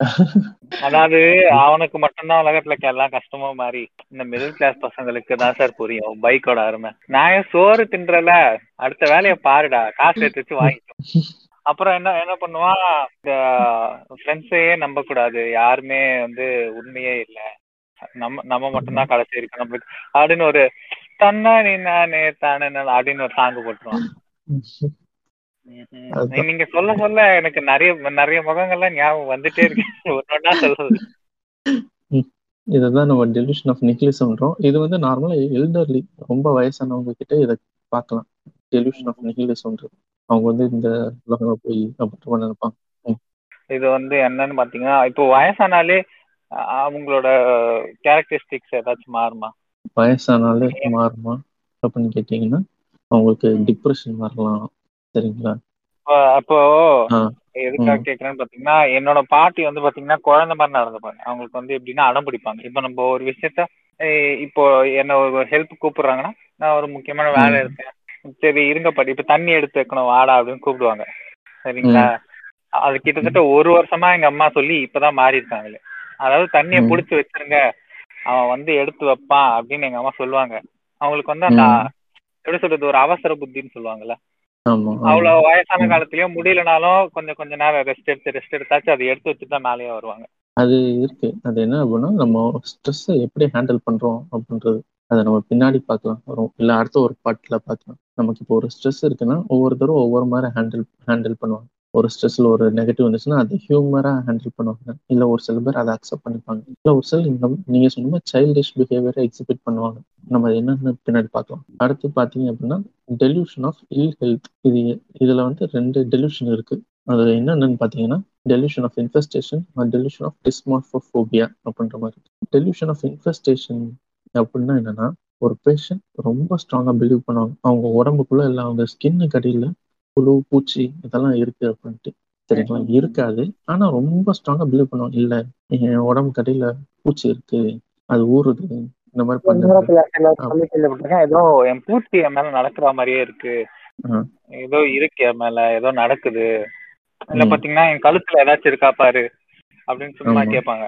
அதாவது அவனுக்கு மட்டும்தான் உலகத்துல எல்லாம் கஷ்டமோ மாதிரி இந்த மிடில் கிளாஸ் பசங்களுக்கு தான் சார் புரியும் பைக்கோட அருமை நான் சோறு தின்றல அடுத்த வேலையை பாருடா காசு எடுத்து வச்சு வாங்கிட்டோம் அப்புறம் என்ன என்ன பண்ணுவான் இந்த ஃப்ரெண்ட்ஸையே நம்ப கூடாது யாருமே வந்து உண்மையே இல்லை நம்ம நம்ம மட்டும்தான் கடைசி இருக்கு நம்மளுக்கு அப்படின்னு ஒரு தன்னா நீ நானே தானே அப்படின்னு ஒரு சாங்கு போட்டுருவான் நீங்க சொல்ல சொல்ல எனக்கு நிறைய நிறைய முகங்கள்லாம் ஞாபகம் வந்துட்டே இருக்கு ஒன்னொன்னா சொல்றது இதுதான் நம்ம டெலியூஷன் ஆஃப் நிகிலிசம்ன்றோம் இது வந்து நார்மலா எல்டர்லி ரொம்ப வயசானவங்க கிட்ட இதை பார்க்கலாம் டெலியூஷன் ஆஃப் நிகிலிசம்ன்றது அவங்க வந்து இந்த உலகம் போய் அப்படின்ற நினைப்பாங்க இது வந்து என்னன்னு பாத்தீங்கன்னா இப்போ வயசானாலே அவங்களோட கேரக்டரிஸ்டிக்ஸ் ஏதாச்சும் மாறுமா வயசானாலே மாறுமா அப்படின்னு கேட்டீங்கன்னா அவங்களுக்கு டிப்ரெஷன் வரலாம் சரிங்களா அப்போ எதுக்காக கேக்குறேன்னு பாத்தீங்கன்னா என்னோட பாட்டி வந்து பாத்தீங்கன்னா குழந்தை மாதிரி நடந்துப்பாங்க அவங்களுக்கு வந்து எப்படின்னா அடம் பிடிப்பாங்க இப்ப நம்ம ஒரு விஷயத்த இப்போ என்ன ஒரு ஹெல்ப் கூப்பிடுறாங்கன்னா நான் ஒரு முக்கியமான வேலை இருக்கேன் சரி இருங்க பாட்டி இப்ப தண்ணி எடுத்து வைக்கணும் வாடா அப்படின்னு கூப்பிடுவாங்க சரிங்களா அது கிட்டத்தட்ட ஒரு வருஷமா எங்க அம்மா சொல்லி இப்பதான் மாறி இருக்காங்களே அதாவது தண்ணிய ம். புடிச்சு வச்சிருங்க அவன் வந்து எடுத்து வைப்பான் அப்படின்னு எங்க அம்மா சொல்லுவாங்க அவங்களுக்கு வந்து அந்த ம். எப்படி சொல்றது ஒரு அவசர புத்தின்னு சொல்லுவாங்கல்ல ஆமா ஆமா. அவ்வளவு வயசான ம். காலத்துலயும் முடியலனாலும் கொஞ்சம் கொஞ்ச நேரம் ரெஸ்ட் எடுத்து ரெஸ்ட் எடுத்தாச்சு அதை எடுத்து வச்சுட்டு தான் மேலேயே வருவாங்க அது இருக்கு அது என்ன அப்படின்னா நம்ம ஸ்ட்ரெஸ்ஸை எப்படி ஹேண்டில் பண்றோம் அப்படின்றது அதை நம்ம பின்னாடி பார்க்கலாம் வரும் இல்லை அடுத்த ஒரு பாட்டில் பார்க்கலாம் நமக்கு இப்போ ஒரு ஸ்ட்ரெஸ் இருக்குன்னா ஒவ்வொருத்தரும் ஒவ்வொரு மாதிரி ஹேண்டில் ஹேண்டில் பண்ணுவாங்க ஒரு ஸ்ட்ரெஸ்ல ஒரு நெகட்டிவ் வந்துச்சுன்னா அதை ஹியூமரா ஹேண்டில் பண்ணுவாங்க இல்லை ஒரு சில பேர் அதை அக்செப்ட் பண்ணிப்பாங்க இல்லை ஒரு சில இந்த நீங்க சொன்ன மாதிரி சைல்டிஷ் பிஹேவியரை எக்ஸிபிட் பண்ணுவாங்க நம்ம அது என்னன்னு பின்னாடி பார்க்கலாம் அடுத்து பார்த்தீங்க அப்படின்னா டெலியூஷன் ஆஃப் இல் ஹெல்த் இது இதுல வந்து ரெண்டு டெலியூஷன் இருக்கு அது என்னென்னு பார்த்தீங்கன்னா delusion of infestation delusion of dysmorphophobia அப்படின்ற மாதிரி டெலியூஷன் ஆஃப் இன்ஃபெஸ்டேஷன் அப்படின்னா என்னன்னா ஒரு பேஷண்ட் ரொம்ப ஸ்ட்ராங்கா பிலீவ் பண்ணுவாங்க அவங்க உடம்புக்குள்ள இல்லை அவங்க ஸ்கின்னுக்கு அடியில் புழு பூச்சி இதெல்லாம் இருக்கு அப்படின்ட்டு சரிங்களா இருக்காது ஆனா ரொம்ப ஸ்ட்ராங்கா பிலீவ் பண்ணுவாங்க இல்ல என் உடம்புக்கு அடியில பூச்சி இருக்கு அது ஊறுது இந்த மாதிரி பண்ணுது சொல்லி கேள்விப்பட்டிருக்கேன் ஏதோ என் பூச்சி என் மேல நடக்கிற மாதிரியே இருக்கு ஆ. ஏதோ இருக்கு என் மேல ஏதோ நடக்குது இல்ல ம். பாத்தீங்கன்னா என் கழுத்துல ஏதாச்சும் இருக்கா பாரு அப்படின்னு சும்மா ஆமா. கேட்பாங்க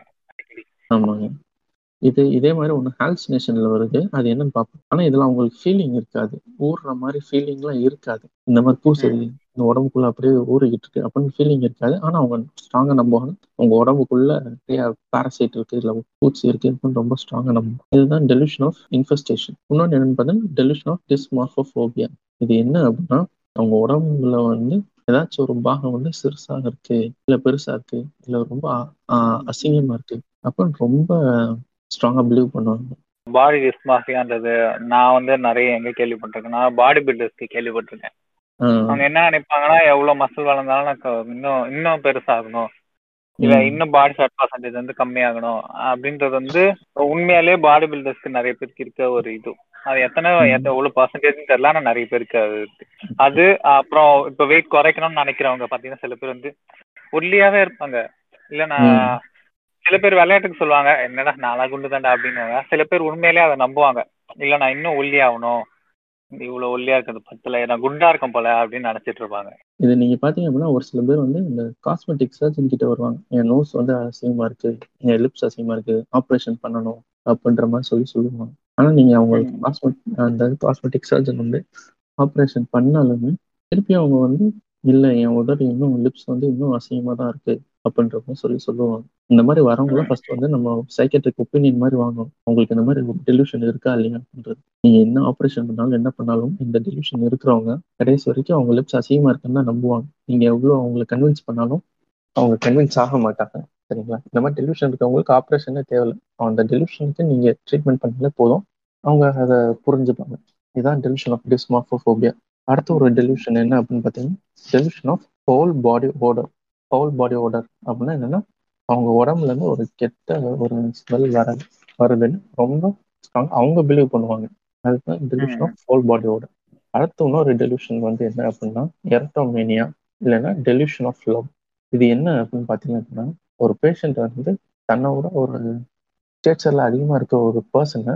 ஆமாங்க இது இதே மாதிரி ஒன்று ஹால்சினேஷன்ல வருது அது என்னன்னு பார்ப்போம் ஆனா இதுல அவங்களுக்கு ஃபீலிங் இருக்காது ஊறுற மாதிரி ஃபீலிங்லாம் இருக்காது இந்த மாதிரி பூசு இந்த உடம்புக்குள்ள அப்படியே ஊறிக்கிட்டு இருக்கு அப்படின்னு ஃபீலிங் இருக்காது ஆனா அவங்க ஸ்ட்ராங்கா நம்புவாங்க உங்க உடம்புக்குள்ள நிறைய பாரசைட் இருக்கு இல்ல பூச்சி இருக்கு அப்படின்னு ரொம்ப ஸ்ட்ராங்கா நம்புவாங்க இதுதான் டெலியூஷன் ஆஃப் இன்ஃபெஸ்டேஷன் இன்னொன்று என்னன்னு பார்த்தீங்கன்னா டெலியூஷன் ஆஃப் டிஸ்மார்போபியா இது என்ன அப்படின்னா அவங்க உடம்புல வந்து ஏதாச்சும் ஒரு பாகம் வந்து சிறுசாக இருக்கு இல்ல பெருசா இருக்கு இல்ல ரொம்ப ஆ- அசிங்கமா இருக்கு அப்படின்னு ரொம்ப ஸ்ட்ராங்கா பிலீவ் பண்ணுவாங்க பாடி டிஸ்மாஃபியான்றது நான் வந்து நிறைய எங்க கேள்விப்பட்டிருக்கேன் நான் பாடி பில்டர்ஸ்க்கு கேள்விப்பட்டிருக்கேன் ஆஹ் அவங்க என்ன நினைப்பாங்கன்னா எவ்வளவு மசில் வளர்ந்தாலும் எனக்கு இன்னும் இன்னும் பெருசாகணும் இல்ல உம் இன்னும் பாடி ஃபேட் பர்சன்டேஜ் வந்து கம்மியாகணும் அப்படின்றது வந்து உண்மையாலே பாடி பில்டர்ஸ்க்கு நிறைய பேருக்கு இருக்க ஒரு இது அது எத்தனை ம். எத்த- எவ்வளவு பர்சன்டேஜ் தெரியல ஆனா நிறைய பேருக்கு அது இருக்கு அது அப்புறம் இப்ப வெயிட் குறைக்கணும்னு நினைக்கிறவங்க பாத்தீங்கன்னா சில பேர் வந்து ஒல்லியாவே இருப்பாங்க இல்ல நான் ம். சில பேர் விளையாட்டுக்கு சொல்லுவாங்க என்னடா நாளா குண்டு தாண்டா அப்படின்னுவாங்க சில பேர் உண்மையிலேயே அதை நம்புவாங்க இல்ல நான் இன்னும் ஒல்லி ஆகணும் இவ்வளவு ஒல்லியா இருக்கிறது பத்தல நான் குண்டா இருக்கேன் போல அப்படின்னு நினைச்சிட்டு இருப்பாங்க இது நீங்க பாத்தீங்க அப்படின்னா ஒரு சில பேர் வந்து இந்த காஸ்மெட்டிக் சர்ஜன் கிட்ட வருவாங்க என் நோஸ் வந்து அசிங்கமா இருக்கு என் லிப்ஸ் அசிங்கமா இருக்கு ஆப்ரேஷன் பண்ணணும் அப்படின்ற மாதிரி சொல்லி சொல்லுவாங்க ஆனா நீங்க அவங்களுக்கு ம். காஸ்மெட் அந்த காஸ்மெட்டிக் சர்ஜன் வந்து ஆப்ரேஷன் பண்ணாலுமே திருப்பி அவங்க வந்து இல்ல என் உதடு இன்னும் லிப்ஸ் வந்து இன்னும் அசிங்கமா தான் இருக்கு அப்படின்ற மாதிரி சொல்லி சொல்லுவாங்க இந்த மாதிரி வரவங்களாம் ஃபர்ஸ்ட் வந்து நம்ம சைக்கட்ரிக் ஒப்பீனியன் மாதிரி வாங்கணும் உங்களுக்கு இந்த மாதிரி ஒரு டெலியூஷன் இருக்கா இல்லையா அப்படின்றது நீங்க என்ன ஆப்ரேஷன் பண்ணாலும் என்ன பண்ணாலும் இந்த டெலியூஷன் இருக்கிறவங்க கடைசி வரைக்கும் அவங்க லிப்ஸ் அசிங்கமா இருக்குன்னு தான் நம்புவாங்க நீங்க எவ்வளவு அவங்களை கன்வின்ஸ் பண்ணாலும் அவங்க கன்வின்ஸ் ஆக மாட்டாங்க சரிங்களா இந்த மாதிரி டெலியூஷன் இருக்கவங்களுக்கு ஆப்ரேஷனே தேவையில்லை அந்த டெலியூஷனுக்கு நீங்க ட்ரீட்மெண்ட் பண்ணாலே போதும் அவங்க அதை புரிஞ்சுப்பாங்க இதுதான் டெலியூஷன் ஆஃப் டிஸ்மார்போபியா அடுத்த ஒரு டெலியூஷன் என்ன அப்படின்னு பார்த்தீங்கன்னா delusion of whole body odour whole body odour அப்படின்னா என்னன்னா அவங்க உடம்புல இருந்து ஒரு கெட்ட ஒரு ஸ்மெல் வர வருதுன்னு ரொம்ப ஸ்ட்ராங் அவங்க பிலீவ் பண்ணுவாங்க அதுதான் delusion of whole body odour அடுத்து இன்னொரு டெலியூஷன் வந்து என்ன அப்படின்னா எரட்டோமேனியா இல்லைன்னா டெலியூஷன் ஆஃப் லவ் இது என்ன அப்படின்னு பார்த்தீங்க அப்படின்னா ஒரு பேஷண்ட் வந்து தன்னோட ஒரு ஸ்டேச்சர்ல அதிகமாக இருக்க ஒரு பர்சனை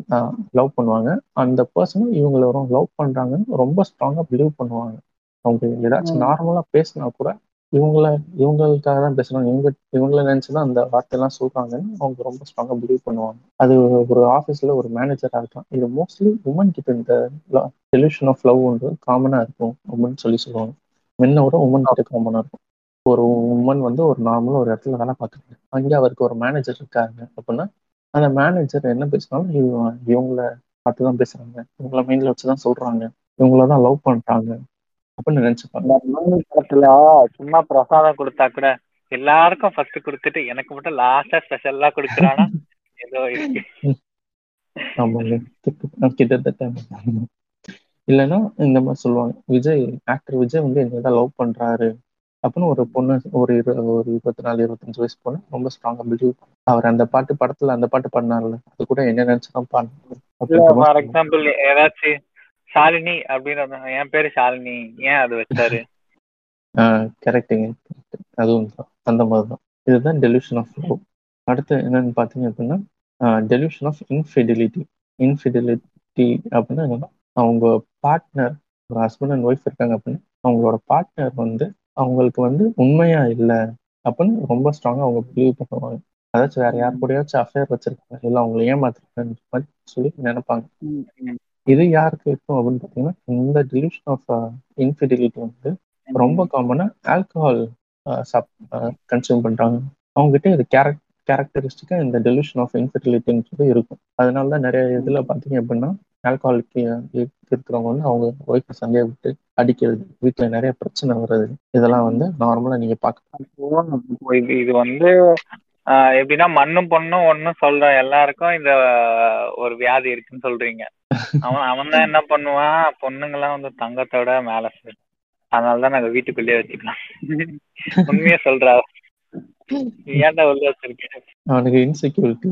லவ் பண்ணுவாங்க அந்த பர்சனை இவங்கள லவ் பண்றாங்கன்னு ரொம்ப ஸ்ட்ராங்கா பிலீவ் பண்ணுவாங்க அவங்க ஏதாச்சும் ம். நார்மலா பேசினா கூட இவங்கள இவங்களுக்காக தான் பேசுறாங்க இவங்க இவங்கள நினைச்சுதான் அந்த வார்த்தையெல்லாம் சொல்றாங்கன்னு அவங்க ரொம்ப ஸ்ட்ராங்கா பிலீவ் பண்ணுவாங்க அது ஒரு ஆஃபீஸ்ல ஒரு மேனேஜரா இருக்கலாம் இது மோஸ்ட்லி உமன் கிட்ட இந்த டெலியூஷன் ஆஃப் லவ் வந்து காமனா இருக்கும் அப்படின்னு சொல்லி சொல்லுவாங்க மென்னை விட உமன் கிட்ட காமனா இருக்கும் ஒரு உமன் வந்து ஒரு நார்மலா ஒரு இடத்துல வேலை பார்த்துருக்காங்க அங்கே அவருக்கு ஒரு மேனேஜர் இருக்காங்க அப்படின்னா அந்த மேனேஜர் என்ன பேசினாலும் இவங்க இவங்கள பார்த்து தான் பேசுறாங்க இவங்கள மைண்ட்ல வச்சுதான் சொல்றாங்க இவங்கள தான் லவ் பண்றாங்க அப்படின்னு நினைச்சுப்பாங்க இந்த மண்ணு படத்துல சும்மா பிரசாதம் கொடுத்தா கூட எல்லாருக்கும் ஃபர்ஸ்ட் கொடுத்துட்டு எனக்கு மட்டும் லாஸ்டா ஸ்பெஷலா கொடுக்குறானா ஏதோ இருக்கு ஆமாங்க கிட்ட- கிட்டத்தட்ட இல்லைன்னா இந்த மாதிரி சொல்லுவாங்க விஜய் ஆக்டர் விஜய் வந்து என்னதான் லவ் பண்றாரு அப்படின்னு ஒரு பொண்ணு ஒரு இரு ஒரு இருபத்தி நாலு இருபத்தஞ்சு வயசு பொண்ணு ரொம்ப ஸ்ட்ராங்கா பிலீவ் அவர் அந்த பாட்டு படத்துல அந்த பாட்டு பண்ணார்ல அது கூட என்ன நினைச்சுதான் பாடினாரு இல்ல அப்படின்ற ஃபார் மாதிரி எக்ஸாம்பிள் ஏதாச்சும் ஷாலினி அப்படின்னு என் பேரு ஷாலினி ஏன் அது வச்சாரு கரெக்டுங்க அதுவும் தான் அந்த மாதிரி தான் இதுதான் டெலியூஷன் ஆஃப் லவ் அடுத்து என்னன்னு பார்த்தீங்க அப்படின்னா delusion of infidelity infidelity infidelity அப்படின்னா என்னன்னா அவங்க பார்ட்னர் ஒரு ஹஸ்பண்ட் அண்ட் ஒய்ஃப் இருக்காங்க அப்படின்னு அவங்களோட பார்ட்னர் வந்து அவங்களுக்கு வந்து உண்மையா இல்லை அப்படின்னு ரொம்ப ஸ்ட்ராங்கா அவங்க பிலீவ் பண்ணுவாங்க அதாச்சும் வேற யார் கூடயாச்சும் அஃபேர் வச்சிருக்காங்க இல்லை அவங்களை ஏமாத்திருக்காங்க மாதிரி சொல்லி நினைப்பாங்க இது யாருக்கு இருக்கும் அப்படின்னு பார்த்தீங்கன்னா இந்த டிலூஷன் ஆஃப் இன்ஃபிடிலிட்டி வந்து ரொம்ப காமனா ஆல்கஹால் கன்சியூம் பண்றாங்க அவங்ககிட்ட இது கேரக்ட் கேரக்டரிஸ்டிக்கா இந்த டெலியூஷன் ஆஃப் இன்ஃபெர்டிலிட்டின்றது இருக்கும் அதனால தான் நிறைய இதுல பாத்தீங்க அப்படின்னா ஆல்கஹாலுக்கு இருக்கிறவங்க வந்து அவங்க ஒய்ஃபை சந்தேகப்பட்டு அடிக்கிறது வீட்டுல நிறைய பிரச்சனை வர்றது இதெல்லாம் வந்து நார்மலா நீங்க பார்க்கலாம் இது இது வந்து எப்படின்னா மண்ணும் பொண்ணும் ஒன்னும் சொல்ற எல்லாருக்கும் இந்த ஒரு வியாதி இருக்குன்னு சொல்றீங்க அவன் அவன் தான் என்ன பண்ணுவான் பொண்ணுங்கெல்லாம் வந்து தங்கத்தோட மேல அதனாலதான் நாங்க வீட்டுக்குள்ளேயே வச்சுக்கலாம் உண்மையா சொல்றா ஏன்டா உள்ள வச்சிருக்கேன் அவனுக்கு இன்செக்யூரிட்டி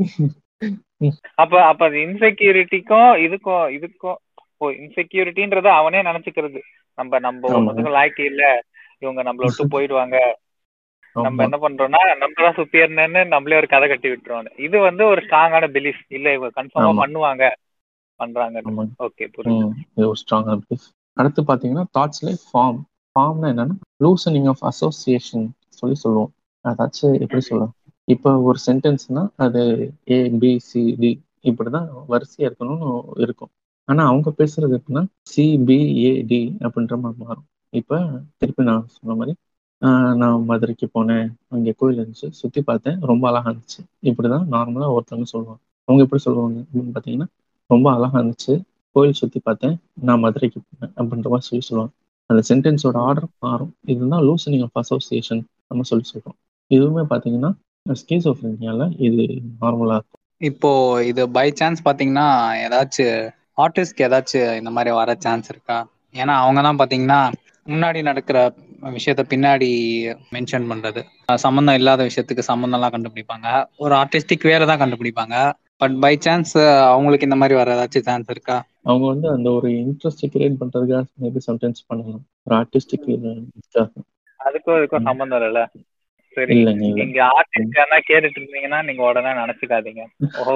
அப்ப அப்ப அது இன்செக்யூரிட்டிக்கும் இதுக்கும் இதுக்கும் ஓ இன்செக்யூரிட்டின்றத அவனே நினைச்சுக்கிறது நம்ம நம்ம ஒண்ணுக்கு லாய்க்கு இல்ல இவங்க நம்மள விட்டு போயிடுவாங்க நம்ம என்ன பண்றோம்னா நம்ம தான் சுப்பியர்னு நம்மளே ஒரு கதை கட்டி விட்டுருவாங்க இது வந்து ஒரு ஸ்ட்ராங்கான பிலீஃப் இல்ல இவங்க கன்ஃபார்மா பண்ணுவாங்க பண்றாங்க ஓகே புரியுது ஒரு ஸ்ட்ராங்கான பிலீஃப் அடுத்து பாத்தீங்கன்னா தாட்ஸ் லைக் ஃபார்ம் ஃபார்ம்னா என்னன்னா லூசனிங் ஆஃப் அசோசியேஷன் சொல்லி சொல்லுவோம் அதாச்சும் எப்படி சொல்லலாம் இப்போ ஒரு சென்டென்ஸ்னா அது ஏ பி சி டி இப்படிதான் வரிசையா இருக்கணும்னு இருக்கும் ஆனா அவங்க பேசுறது எப்படின்னா சிபிஏடி அப்படின்ற மாதிரி மாறும் இப்ப திருப்பி நான் சொன்ன மாதிரி நான் மதுரைக்கு போனேன் அங்கே கோயில் இருந்துச்சு சுத்தி பார்த்தேன் ரொம்ப அழகா இருந்துச்சு இப்படிதான் நார்மலா ஒருத்தவங்க சொல்லுவாங்க அவங்க எப்படி சொல்லுவாங்க அப்படின்னு பாத்தீங்கன்னா ரொம்ப அழகா இருந்துச்சு கோயில் சுத்தி பார்த்தேன் நான் மதுரைக்கு போனேன் அப்படின்ற மாதிரி சொல்லி சொல்லுவாங்க அந்த சென்டென்ஸோட ஆர்டர் மாறும் இதுதான் லூசனிங் ஆஃப் அசோசியேஷன் நம்ம சொல்லி சொல்றோம் இதுவுமே பாத்தீங்கன்னா ஸ்கீசோஃப்ரெனியால இது நார்மலா இருக்கும் இப்போ இது பை சான்ஸ் பாத்தீங்கன்னா ஏதாச்சும் ஆர்டிஸ்ட்க்கு ஏதாச்சும் இந்த மாதிரி வர சான்ஸ் இருக்கா ஏன்னா அவங்க தான் பாத்தீங்கன்னா முன்னாடி நடக்கிற விஷயத்த பின்னாடி மென்ஷன் பண்றது சம்மந்தம் இல்லாத விஷயத்துக்கு சம்மந்தம் எல்லாம் கண்டுபிடிப்பாங்க ஒரு ஆர்டிஸ்டிக் வேற தான் கண்டுபிடிப்பாங்க பட் பை சான்ஸ் அவங்களுக்கு இந்த மாதிரி வர ஏதாச்சும் சான்ஸ் இருக்கா அவங்க வந்து அந்த ஒரு இன்ட்ரெஸ்ட் கிரியேட் பண்றதுக்காக மேபி சம்டைம்ஸ் பண்ணலாம் ஒரு ஆர்டிஸ்டிக் அதுக்கும் இதுக்கும் சம்மந்தம் இல்லைல்ல சரி நீங்க ஆர்டிஸ்ட் யாரா கேட்டுட்டு இருந்தீங்கன்னா நீங்க உடனே நினைச்சுக்காதீங்க ஓஹோ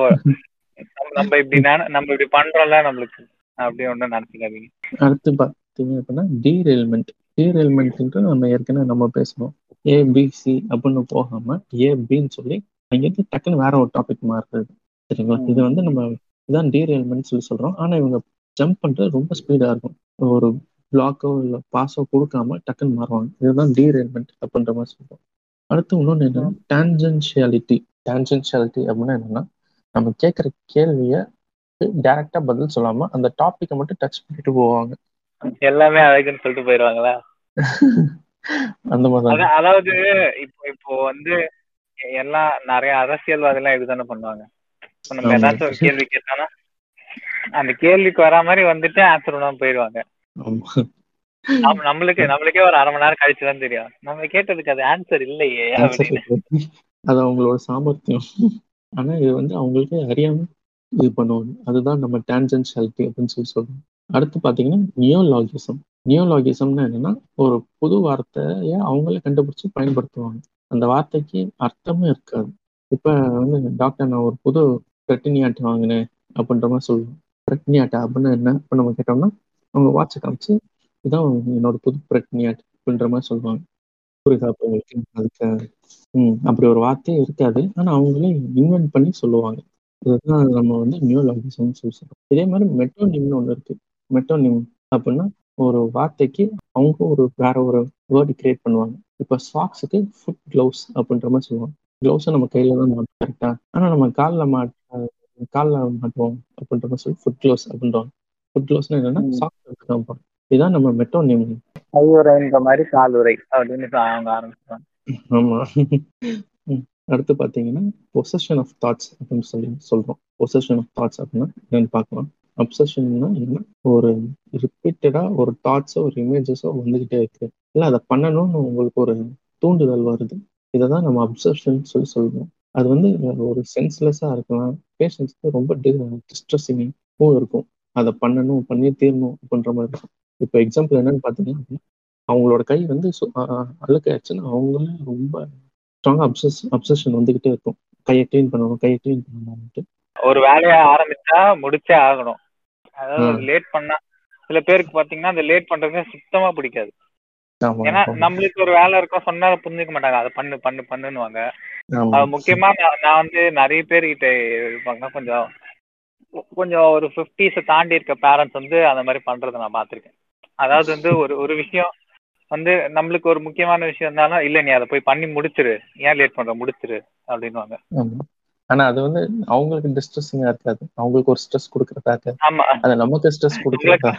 நம்ம இப்படி நம்ம இப்படி பண்றோம்ல நம்மளுக்கு அப்படி ஒன்றும் நினைச்சுக்காதீங்க அடுத்து பாத்தீங்க அப்படின்னா டீரெயில்மெண்ட் டீரெயில்மெண்ட்ன்றது நம்ம ஏற்கனவே நம்ம பேசணும் ஏ பி சி அப்படின்னு போகாம ஏ பின்னு சொல்லி அங்கிருந்து டக்குன்னு வேற ஒரு டாபிக் மாறுறது சரிங்களா இது வந்து நம்ம இதான் டீரெயில்மெண்ட் சொல்லி சொல்றோம் ஆனா இவங்க ஜம்ப் பண்றது ரொம்ப ஸ்பீடா இருக்கும் ஒரு பிளாக்கோ இல்ல பாஸோ கொடுக்காம டக்குன்னு மாறுவாங்க இதுதான் டீரெயில்மெண்ட் அப்படின்ற மாதிரி சொல்றோம் அடுத்து இன்னொன்று என்னன்னா டான்ஜென்ஷியாலிட்டி டான்ஜென்ஷியாலிட்டி அப்படின்னா என்னன்னா நம்ம கேட்குற கேள்விய டைரக்டா பதில் சொல்லாம அந்த டாபிக்கை மட்டும் டச் பண்ணிட்டு போவாங்க எல்லாமே அழகுன்னு சொல்லிட்டு போயிடுவாங்களா அந்த மாதிரி அதாவது இப்போ இப்போ வந்து எல்லாம் நிறைய அரசியல்வாதி எல்லாம் இதுதானே பண்ணுவாங்க இப்போ நம்ம ஏதாச்சும் ஒரு கேள்வி கேட்டானா அந்த கேள்விக்கு வரா மாதிரி வந்துட்டு ஆன்சர் பண்ணாம போயிடுவாங்க நம்மளுக்கு நம்மளுக்கே ஒரு அரை மணி நேரம் கழிச்சு தான் தெரியும் நம்ம கேட்டதுக்கு அது ஆன்சர் இல்லையே அது அவங்களோட சாமர்த்தியம் ஆனா இது வந்து அவங்களுக்கே அறியாம இது பண்ணுவாங்க அதுதான் நம்ம டான்ஜென்ஷியாலிட்டி அப்படின்னு சொல்லி சொல்றோம் அடுத்து பாத்தீங்கன்னா நியோலாகிசம் நியோலாகிசம்னா என்னன்னா ஒரு புது வார்த்தைய அவங்களே கண்டுபிடிச்சு பயன்படுத்துவாங்க அந்த வார்த்தைக்கு அர்த்தமே இருக்காது இப்ப வந்து டாக்டர் நான் ஒரு புது ரெட்டினியாட் வாங்கினேன் அப்படின்ற மாதிரி சொல்லுவோம் ரெட்டினியாட்டா அப்படின்னு என்ன இப்போ நம்ம கேட்டோம்னா அவங்க வாட்சை காமிச்சு இதான் என்னோட புது பிரட்னியாட் அப்படின்ற மாதிரி சொல்லுவாங்க புரியுதா அப்போ உங்களுக்கு அதுக்கு ம் அப்படி ஒரு வார்த்தையே இருக்காது ஆனா அவங்களே இன்வென்ட் பண்ணி சொல்லுவாங்க இதுதான் நம்ம வந்து நியோலாகிசம்னு சொல்லி சொல்றோம் இதே மாதிரி மெட்டோனிம்னு ஒன்று இருக்கு மெட்டோனிம் அப்படின்னா ஒரு வார்த்தைக்கு அவங்க ஒரு வேற ஒரு வேர்டு கிரியேட் பண்ணுவாங்க இப்போ சாக்ஸுக்கு ஃபுட் க்ளவுஸ் அப்படின்ற மாதிரி சொல்லுவாங்க க்ளவுஸை நம்ம கையில தான் மாட்டோம் கரெக்டா ஆனா நம்ம காலில் மாட்ட காலில் மாட்டுவோம் அப்படின்ற மாதிரி சொல்லி ஃபுட் க்ளவுஸ் அப்படின்றாங்க ஃபுட் க்ளவுஸ்னா என்னன்னா சாக்ஸ் தான் இதுதான் நம்ம மெட்டோனிம் கையுறைன்ற மாதிரி காலுரை அப்படின்னு அவங்க ஆரம்பிச்சாங்க ஆமா அடுத்து பாத்தீங்கன்னா பொசஷன் ஆஃப் தாட்ஸ் அப்படின்னு சொல்லி சொல்றோம் பொசஷன் ஆஃப் தாட்ஸ் அப்படின்னா என்னன்னு பார்க்கலாம் அப்சஷன்னா என்ன ஒரு ரிப்பீட்டடா ஒரு தாட்ஸோ ஒரு இமேஜஸோ வந்துகிட்டே இருக்கு இல்லை அதை பண்ணணும்னு உங்களுக்கு ஒரு தூண்டுதல் வருது இதை தான் நம்ம அப்சர்ஷன் சொல்லி சொல்றோம் அது வந்து ஒரு சென்ஸ்லெஸ்ஸா இருக்கலாம் பேஷன்ஸ்க்கு ரொம்ப டிஸ்ட்ரெஸிங்கும் இருக்கும் அதை பண்ணணும் பண்ணி தீரணும் அப்படின்ற மாதிரி இருக்கும் இப்போ எக்ஸாம்பிள் என்னன்னு பார்த்தீங்கன்னா அவங்களோட கை வந்து அழுக்காயிடுச்சுன்னா அவங்களே ரொம்ப ஸ்ட்ராங்கா அப்சஸ் அப்சஷன் வந்துகிட்டே இருக்கும் கையை க்ளீன் பண்ணணும் கையை க்ளீன் பண்ணணும்ட்டு ஒரு வேலையை ஆரம்பிச்சா முடிச்சே ஆகணும் அதாவது அது லேட் பண்ணா சில பேருக்கு பாத்தீங்கன்னா அந்த லேட் பண்றது சுத்தமா பிடிக்காது ஆமா ஏன்னா ஆமா நம்மளுக்கு ஒரு வேலை இருக்கும் சொன்னா புரிஞ்சுக்க மாட்டாங்க அதை பண்ணு பண்ணு பண்ணுன்னுவாங்க ஆமா அது முக்கியமா நான் நான் வந்து நிறைய பேர்கிட்ட இருப்பாங்க கொஞ்சம் கொஞ்சம் ஒரு ஃபிஃப்டிஸை தாண்டி இருக்க பேரண்ட்ஸ் வந்து அந்த மாதிரி பண்றதை நான் பார்த்திருக்கேன் அதாவது வந்து ஒரு ஒரு விஷயம் வந்து நம்மளுக்கு ஒரு முக்கியமான விஷயம் இருந்தாலும் இல்ல நீ அதை போய் பண்ணி முடிச்சிரு ஏன் லேட் பண்ற முடிச்சிரு அப்படின்னுவாங்க ஆமா ஆனா அது வந்து அவங்களுக்கு டிஸ்ட்ரெஸ்ஸிங்கா இருக்காது அவங்களுக்கு ஒரு ஸ்ட்ரெஸ் கொடுக்கறதா இருக்காது ஆமா அது நமக்கு ஸ்ட்ரெஸ் கொடுக்கறதா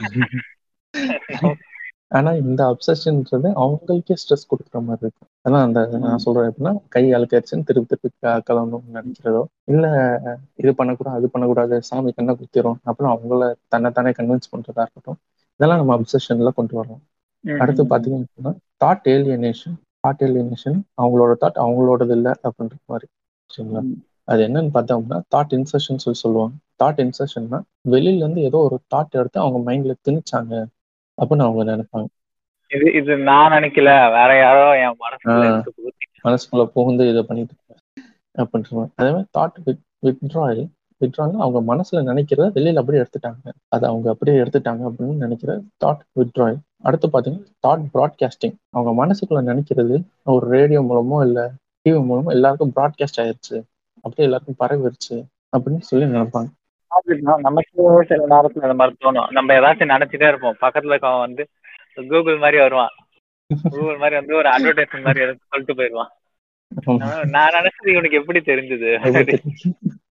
ஆனா இந்த அப்சஷன்ன்றது அவங்களுக்கே ஸ்ட்ரெஸ் கொடுக்குற மாதிரி இருக்கும் அதான் அந்த நான் சொல்றேன் எப்படின்னா கை அழுக்காச்சுன்னு திருப்பி திருப்பி க- கலவணும்னு நினைக்கிறதோ இல்ல இது பண்ணக்கூடாது அது பண்ணக்கூடாது சாமி கண்ணை குத்திரும் அப்புறம் அவங்கள தன்னைத்தானே கன்வின்ஸ் பண்றதா இருக்கட்டும் இதெல்லாம் நம்ம அப்சஷன்ல கொண்டு வரோம் அடுத்து பாத்தீங்க அப்படின்னா தாட் ஏலியனேஷன் தாட் ஏலியனேஷன் அவங்களோட தாட் அவங்களோடது இல்லை அப்படின்ற மாதிரி சரிங்களா அது என்னன்னு பார்த்தோம்னா தாட் இன்சர்ஷன் சொல்லி சொல்லுவாங்க தாட் இன்சர்ஷன்னா வெளியில இருந்து ஏதோ ஒரு தாட் எடுத்து அவங்க மைண்ட்ல திணிச்சாங்க அப்படின்னு அவங்க நினைப்பாங்க இது இது நான் நினைக்கல வேற யாரோ என் மனசுல ஆஹ் எடுத்து புகுத்தி மனசுக்குள்ள புகுந்து இதை பண்ணிட்டு இருக்காங்க அப்படின்ற மாதிரி அதே மாதிரி தாட் வித்ட்ராயல் வித்ட்ராயல் அவங்க மனசுல நினைக்கிறத வெளியில அப்படியே எடுத்துட்டாங்க அதை அவங்க அப்படியே எடுத்துட்டாங்க அப்படின்னு நினைக்கிற தாட் வித்ட்ராயல் அடுத்து பாத்தீங்கன்னா தாட் ப்ராட்காஸ்டிங் அவங்க மனசுக்குள்ள நினைக்கிறது ஒரு ரேடியோ மூலமோ இல்ல டிவி மூலமோ எல்லாருக்கும் ப்ராட்காஸ்ட் ஆயிருச்சு அப்படியே எல்லாருக்கும் பரவிருச்சு அப்படின்னு சொல்லி நினைப்பாங்க அப்படின்னா நமக்கு சில நேரத்துல இந்த மாதிரி தோணும் நம்ம ஏதாச்சும் நினைச்சிட்டே இருப்போம் பக்கத்துல இருக்கவன் வந்து கூகுள் மாதிரி வருவான் கூகுள் மாதிரி வந்து ஒரு அட்வர்டைஸ்மெண்ட் மாதிரி எதுவும் சொல்லிட்டு போயிடுவான் நான் நான் நினைச்சது இவனுக்கு எப்படி தெரிஞ்சது எப்படி தெரியும்?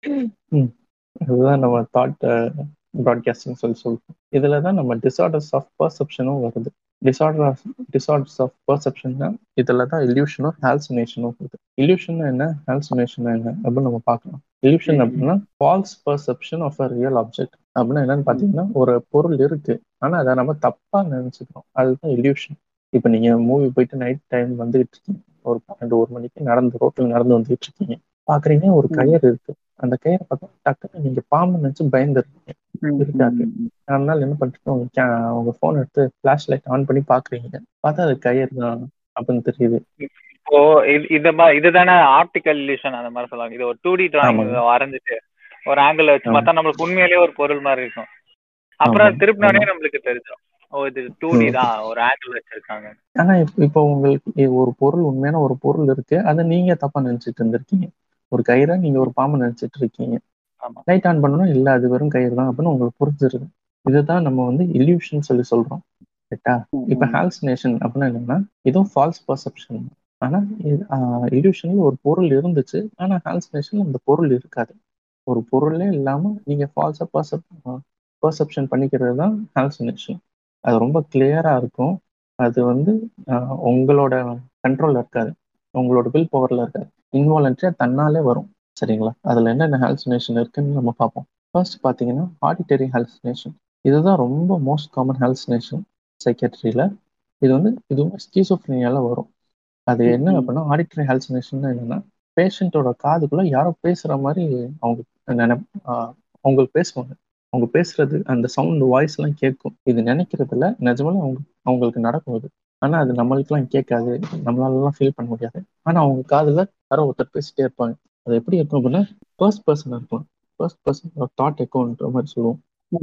ம். அதுதான் நம்ம தாட் ப்ராட்காஸ்டிங் சொல்லி சொல்றோம் இதுல தான் நம்ம டிசார்டர்ஸ் ஆஃப் பர்செப்ஷனும் வருது டிசார்டர் டிசார்டர்ஸ் ஆஃப் பர்செப்ஷன்னா இதுல தான் இல்யூஷனும் ஹால்சினேஷனும் வருது இல்யூஷன் என்ன ஹால்சினேஷன் என்ன அப்படின்னு நம்ம பார்க்கலாம் இல்யூஷன் அப்படின்னா false perception of a real object அப்படின்னா என்னன்னு பார்த்தீங்கன்னா ஒரு பொருள் இருக்கு ஆனா அதை நம்ம தப்பா நினைச்சுக்கிறோம் அதுதான் இல்யூஷன் இப்போ நீங்க மூவி போயிட்டு நைட் டைம் வந்துகிட்டு இருக்கீங்க ஒரு பன்னெண்டு ஒரு மணிக்கு நடந்து ரோட்டில் நடந்து வந்துகிட்டு இருக்கீங்க பாக்குறீங்க ஒரு கயிறு இருக்கு அந்த கயிறை பார்த்தா டக்குன்னு நீங்க பாம்பு நினைச்சு பயந்துருக்கீங்க இருக்காது அதனால என்ன பண்ணிட்டு உங்க கே- உங்க போன் எடுத்து ஃபிளாஷ் லைட் ஆன் பண்ணி பாக்குறீங்க பார்த்தா அது கயிறு தான் அப்படின்னு தெரியுது இப்போ இது இத மா- இதுதானே ஆப்டிக்கல் இல்யூஷன் அந்த மாதிரி சொல்லுவாங்க இது ஒரு டூ டி டிராயிங் ஆமாங்க. வரைஞ்சிட்டு ஒரு ஆங்கிள் வச்சு ஆமா. பார்த்தா நம்மளுக்கு உண்மையிலேயே ஒரு பொருள் மாதிரி இருக்கும் அப்புறம் ஆமா, திருப்பினோடனே ஆமா. நம்மளுக்கு தெரிஞ்சிடும் ஓ இது டூ டி ம். தான் ஒரு ஆங்கிள் வச்சிருக்காங்க ஆனா இப்ப இப்போ உங்களுக்கு இ- ஒரு பொருள் உண்மையான ஒரு பொருள் இருக்கு அதை நீங்க தப்பா நினைச்சிட்டு இருந்திருக்கீங்க ஒரு கயிறை நீங்க ஒரு பாம்பு நினைச்சிட்டு இருக்கீங்க ஆமா. லைட் ஆன் பண்ணணும் இல்ல அது வெறும் கயிறு தான் அப்படின்னு உங்களுக்கு புரிஞ்சிருது இதுதான் நம்ம வந்து இல்யூஷன் சொல்லி சொல்றோம் ரைட்டா இப்ப ஹால்சினேஷன் அப்படின்னா என்னன்னா இதுவும் ஃபால்ஸ் பர்செப்ஷன் ஆனா இல்யூஷன்ல ஒரு பொருள் இருந்துச்சு ஆனா ஹால்சினேஷன்ல அந்த பொருள் இருக்காது ஒரு பொருளே இல்லாம நீங்க ஃபால்ஸா பர்செப் பர்செப்ஷன் பண்ணிக்கிறது தான் ஹால்சினேஷன் அது ரொம்ப கிளியரா இருக்கும் அது வந்து ஆஹ், உங்களோட கண்ட்ரோல்ல இருக்காது உங்களோட வில் பவர்ல இருக்காது இன்வாலன்ட்ரியா தன்னாலே வரும் சரிங்களா அதுல என்னென்ன ஹால்சினேஷன் இருக்குன்னு நம்ம பார்ப்போம் ஃபர்ஸ்ட் பாத்தீங்கன்னா ஆடிட்டரி ஹால்சினேஷன் இதுதான் ரொம்ப மோஸ்ட் காமன் ஹால்சினேஷன் சைக்கட்ரியில இது வந்து இதுவும் ஸ்கீசோஃப்ரினியால வரும் அது என்ன ம். அப்படின்னா ஆடிட்டரி ஹால்சினேஷன் என்னன்னா பேஷண்ட்டோட காதுக்குள்ள யாரோ பேசுற மாதிரி அவங்க நினை ஆஹ் அவங்க பேசுவாங்க அவங்க பேசுறது அந்த சவுண்ட் வாய்ஸ் எல்லாம் கேட்கும் இது நினைக்கிறதுல நிஜமாலே அவங்க அவங்களுக்கு நடக்கும் அது ஆனா அது நம்மளுக்குலாம் கேட்காது நம்மளாலலாம் ஃபீல் பண்ண முடியாது ஆனா அவங்க காதுல யாரோ ஒருத்தர் பேசிட்டே இருப்பாங்க அது எப்படி இருக்கும் அப்படின்னா ஃபர்ஸ்ட் பர்சன் இருக்கும் ஃபர்ஸ்ட் பர்சன் தாட் எக்கோன்ற மாதிரி சொல்லுவோம்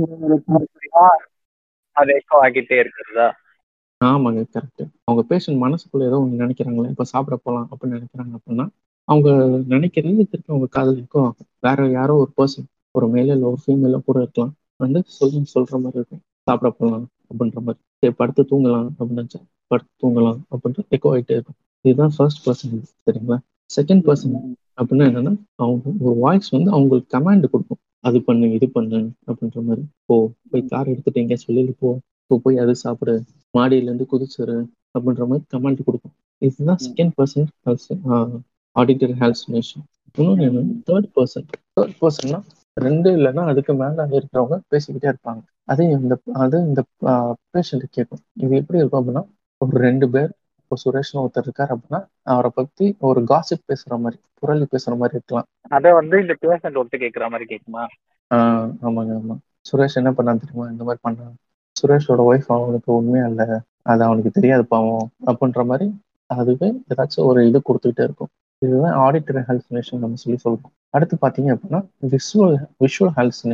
அது எக்கோ ஆகிட்டே இருக்கிறதா ஆமாங்க கரெக்ட் அவங்க பேஷண்ட் மனசுக்குள்ள ஏதோ ஒன்று நினைக்கிறாங்களே இப்போ சாப்பிட போகலாம் அப்படின்னு நினைக்கிறாங்க அப்படின்னா அவங்க நினைக்கிறது திருப்பி அவங்க காதல் இருக்கும் வேற யாரோ ஒரு பர்சன் ஒரு மேல இல்லை ஒரு ஃபீமேலோ கூட இருக்கலாம் வந்து சொல்லி சொல்ற மாதிரி இருக்கும் சாப்பிட போகலாம் அப்படின்ற மாதிரி சரி படுத்து தூங்கலாம் அப்படின்னு நினைச்சா படுத்து தூங்கலாம் அப்படின்ட்டு எக்கோ ஆகிட்டே இருக்கும் இதுதான் ஃபர்ஸ்ட் பர்சன் சரிங்களா செகண்ட் பர்சன் அப்படின்னா என்னன்னா அவங்க ஒரு வாய்ஸ் வந்து அவங்களுக்கு கமாண்ட் கொடுக்கும் அது பண்ணு இது பண்ணு அப்படின்ற மாதிரி போ போய் கார் எடுத்துட்டு எங்கேயா சொல்லிட்டு போ இப்போ போய் அது சாப்பிடு மாடியில இருந்து குதிச்சிரு அப்படின்ற மாதிரி கமாண்ட் கொடுக்கும் இதுதான் செகண்ட் பர்சன் ஆடிட்டர் ஹால்சினேஷன் இன்னொன்று என்ன தேர்ட் பர்சன் தேர்ட் பர்சன்னா ரெண்டு இல்லைன்னா அதுக்கு மேல இருக்கிறவங்க பேசிக்கிட்டே இருப்பாங்க அதே இந்த அது இந்த பேஷண்ட் கேட்கும் இது எப்படி இருக்கும் அப்படின்னா ஒரு ரெண்டு பேர் இப்போ சுரேஷ்னு ஒருத்தர் இருக்கார் அப்படின்னா அவரை பத்தி ஒரு காசிப் பேசுற மாதிரி புரளி பேசுற மாதிரி இருக்கலாம் அத வந்து இந்த பேஷண்ட் ஒட்டு கேக்குற மாதிரி கேக்குமா ஆஹ் ஆமாங்க ஆமா சுரேஷ் என்ன பண்ணான் தெரியுமா இந்த மாதிரி பண்ணான் சுரேஷோட ஒய்ஃப் அவனுக்கு உண்மையா இல்ல அது அவனுக்கு தெரியாது பாவம் அப்படின்ற மாதிரி அதுவே ஏதாச்சும் ஒரு இது கொடுத்துக்கிட்டே இருக்கும் இதுதான் ஆடிட்டரி ஹால்சினேஷன் நம்ம சொல்லி சொல்றோம் அடுத்து பாத்தீங்க அப்படின்னா விஷுவல் விஷுவல் ஹால்சினேஷன்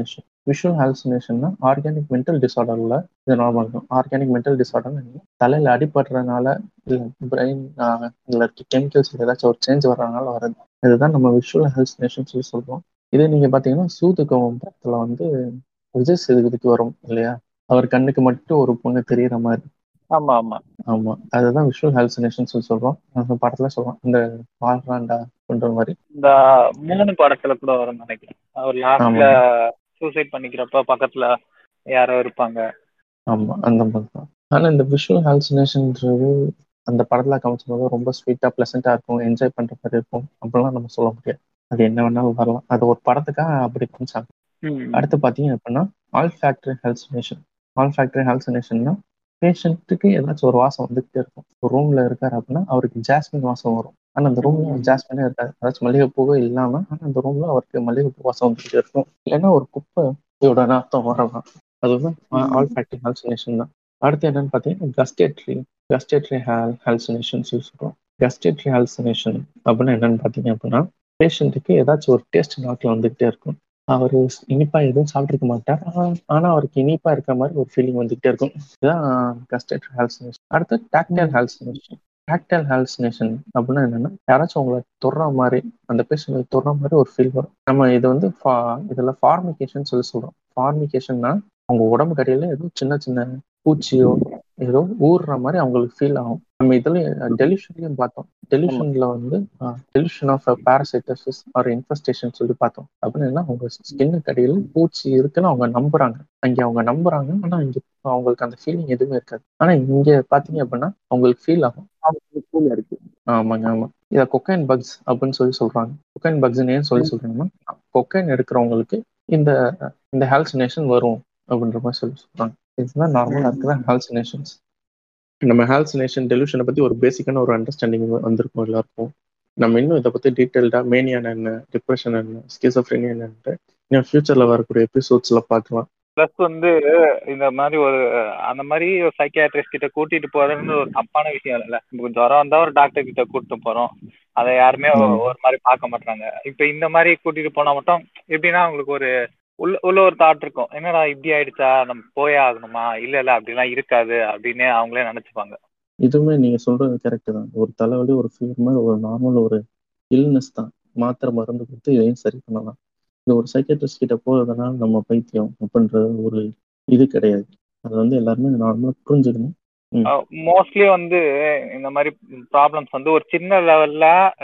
விஷுவல் ஹாலுசினேஷன்னா ஆர்கானிக் மென்டல் டிசார்டர்ல இது நார்மல் இருக்கும் ஆர்கானிக் மென்டல் டிசார்டர் தலையில அடிபடுறதுனால இல்லை பிரெயின் இதில் இருக்க கெமிக்கல்ஸ் ஏதாச்சும் ஒரு சேஞ்ச் வர்றதுனால வர்றது இதுதான் நம்ம விஷுவல் ஹாலுசினேஷன் சொல்லி சொல்றோம் இதே நீங்க பாத்தீங்கன்னா சூதுகவும் படத்துல வந்து விஜய் சேதுபதிக்கு வரும் இல்லையா அவர் கண்ணுக்கு மட்டும் ஒரு பொண்ணு தெரியற மாதிரி ஆமா ஆமா ஆமா அதுதான் விஷுவல் ஹாலுசினேஷன் சொல்லி சொல்றோம் அந்த படத்துல சொல்றோம் இந்த வாழ்றாண்டா பண்ற மாதிரி இந்த மூணு படத்துல கூட வரும்னு நினைக்கிறேன் அவர் லாஸ்ட்ல சூசைட் பண்ணிக்கிறப்ப பக்கத்துல யாரோ இருப்பாங்க ஆமா அந்த மாதிரி தான் ஆனா இந்த விஷுவல் ஹாலுசினேஷன்ன்றது அந்த படத்துல காமிச்சும் போது ரொம்ப ஸ்வீட்டா பிளசண்டா இருக்கும் என்ஜாய் பண்ற மாதிரி இருக்கும் அப்படிலாம் நம்ம சொல்ல முடியாது அது என்ன வேணாலும் வரலாம் அது ஒரு படத்துக்காக அப்படி காமிச்சாங்க அடுத்து பாத்தீங்க அப்படின்னா olfactory hallucination olfactory ஹாலுசினேஷன்னா பேஷண்ட்டுக்கு ஏதாச்சும் ஒரு வாசம் வந்துகிட்டே இருக்கும் ஒரு ரூம்ல இருக்காரு அப்படின்னா அவருக்கு ஜாஸ்மின் வாசம் வரும் ஆனா அந்த ரூம்ல ஜாஸ்மினே இருக்காது அதாச்சும் மல்லிகைப்பூவே இல்லாம ஆனா அந்த ரூம்ல அவருக்கு மல்லிகைப்பூ வாசம் வந்துகிட்டே இருக்கும் இல்லைன்னா ஒரு குப்பையோட நாத்தம் வரலாம் அதுதான் ஆல் ஃபேக்டரி ஹாலுசினேஷன் தான் அடுத்து என்னன்னு பார்த்தீங்கன்னா கஸ்டேட்ரி கஸ்டேட்ரி ஹால் ஹாலுசினேஷன் சொல்றோம் கஸ்டேட்ரி ஹாலுசினேஷன் அப்படின்னு என்னன்னு பார்த்தீங்க அப்படின்னா பேஷண்ட்டுக்கு ஏதாச்சும் ஒரு டேஸ்ட் நாக்கில் வந்துகிட்டே இருக்கும் அவர் இனிப்பா எதுவும் சாப்பிட்டுருக்க மாட்டார் ஆனா அவருக்கு இனிப்பா இருக்கிற மாதிரி ஒரு ஃபீலிங் வந்துகிட்டே இருக்கும் இதுதான் கஸ்டேட்ரி ஹாலுசினேஷன் அடுத்து டாக்டைல் ஹாலுசினேஷன் டாக்டைல் ஹாலுசினேஷன் அப்படின்னா என்னன்னா யாராச்சும் உங்களை தொடுற மாதிரி அந்த பேஷண்ட் தொடுற மாதிரி ஒரு ஃபீல் வரும் நம்ம இது வந்து இதுல ஃபார்மிகேஷன் சொல்லி சொல்றோம் ஃபார்மிகேஷன்னா அவங்க உடம்பு கடையில ஏதோ சின்ன சின்ன பூச்சியோ ஏதோ ஊறுற மாதிரி அவங்களுக்கு ஃபீல் ஆகும் நம்ம இதுல டெலிஷன்லயும் பார்த்தோம் டெலிஷன்ல வந்து delusion of parasitosis or infestation சொல்லி பார்த்தோம் அப்படின்னா அவங்க ஸ்கின்னு கடையில பூச்சி இருக்குன்னு அவங்க நம்புறாங்க அங்க அவங்க நம்புறாங்க ஆனா இங்க அவங்களுக்கு அந்த ஃபீலிங் எதுவுமே இருக்காது ஆனா இங்க பாத்தீங்க அப்படின்னா அவங்களுக்கு ஃபீல் ஆகும் அவங்களுக்கு இருக்கு ஆமாங்க ஆமா இத கொக்கைன் பக்ஸ் அப்படின்னு சொல்லி சொல்றாங்க கொக்கைன் பக்ஸ் ஏன் சொல்லி சொல்றாங்கன்னா கொக்கைன் எடுக்கிறவங்களுக்கு இந்த இந்த ஹால்சினேஷன் வரும் அப்படின்ற மாதிரி சொல்லி சொல்றாங்க இதுதான் நார்மலா இருக்கிற ஹால்சினேஷன்ஸ் நம்ம ஹால்சினேஷன் டெலியூஷனை பத்தி ஒரு பேசிக்கான ஒரு அண்டர்ஸ்டாண்டிங் வந்திருக்கும் எல்லாருக்கும் நம்ம இன்னும் இதை பத்தி டீட்டெயில்டா மேனியான என்ன டிப்ரெஷன் என்ன ஸ்கிசோஃப்ரெனியா என்னன்ட்டு இன்னும் ஃபியூச்சர்ல வரக்கூடிய எபிசோட்ஸ்ல பார்க்கலாம் பிளஸ் வந்து இந்த மாதிரி ஒரு அந்த மாதிரி ஒரு சைக்கியாட்ரிஸ்ட் கிட்ட கூட்டிட்டு போறதுன்னு ஒரு தப்பான விஷயம் இல்ல இப்போ ஜுரம் வந்தா ஒரு டாக்டர் கிட்ட கூட்டிட்டு போறோம் அதை யாருமே ஒரு மாதிரி பார்க்க மாட்டாங்க இப்ப இந்த மாதிரி கூட்டிட்டு போனா மட்டும் எப்படின்னா அவங்களுக்கு ஒரு உள்ள உள்ள ஒரு தாட் இருக்கும் என்னடா இப்படி ஆயிடுச்சா நம்ம போயே ஆகணுமா இல்ல இல்ல அப்படிலாம் இருக்காது அப்படின்னு அவங்களே நினைச்சுப்பாங்க இதுவுமே நீங்க சொல்றது கரெக்ட் தான் ஒரு தலைவலி ஒரு ஃபீவர் மாதிரி ஒரு நார்மல் ஒரு இல்னஸ் தான் மாத்திரை மருந்து கொடுத்து இதையும் சரி பண்ணலாம் இது ஒரு சைக்கியாட்ரிஸ்ட் கிட்ட போறதுனால நம்ம பைத்தியம் அப்படின்ற ஒரு இது கிடையாது அது வந்து எல்லாருமே நார்மலா புரிஞ்சுக்கணும் மோஸ்ட்லி வந்து இந்த மாதிரி ப்ராப்ளம்ஸ் வந்து ஒரு சின்ன லெவல்ல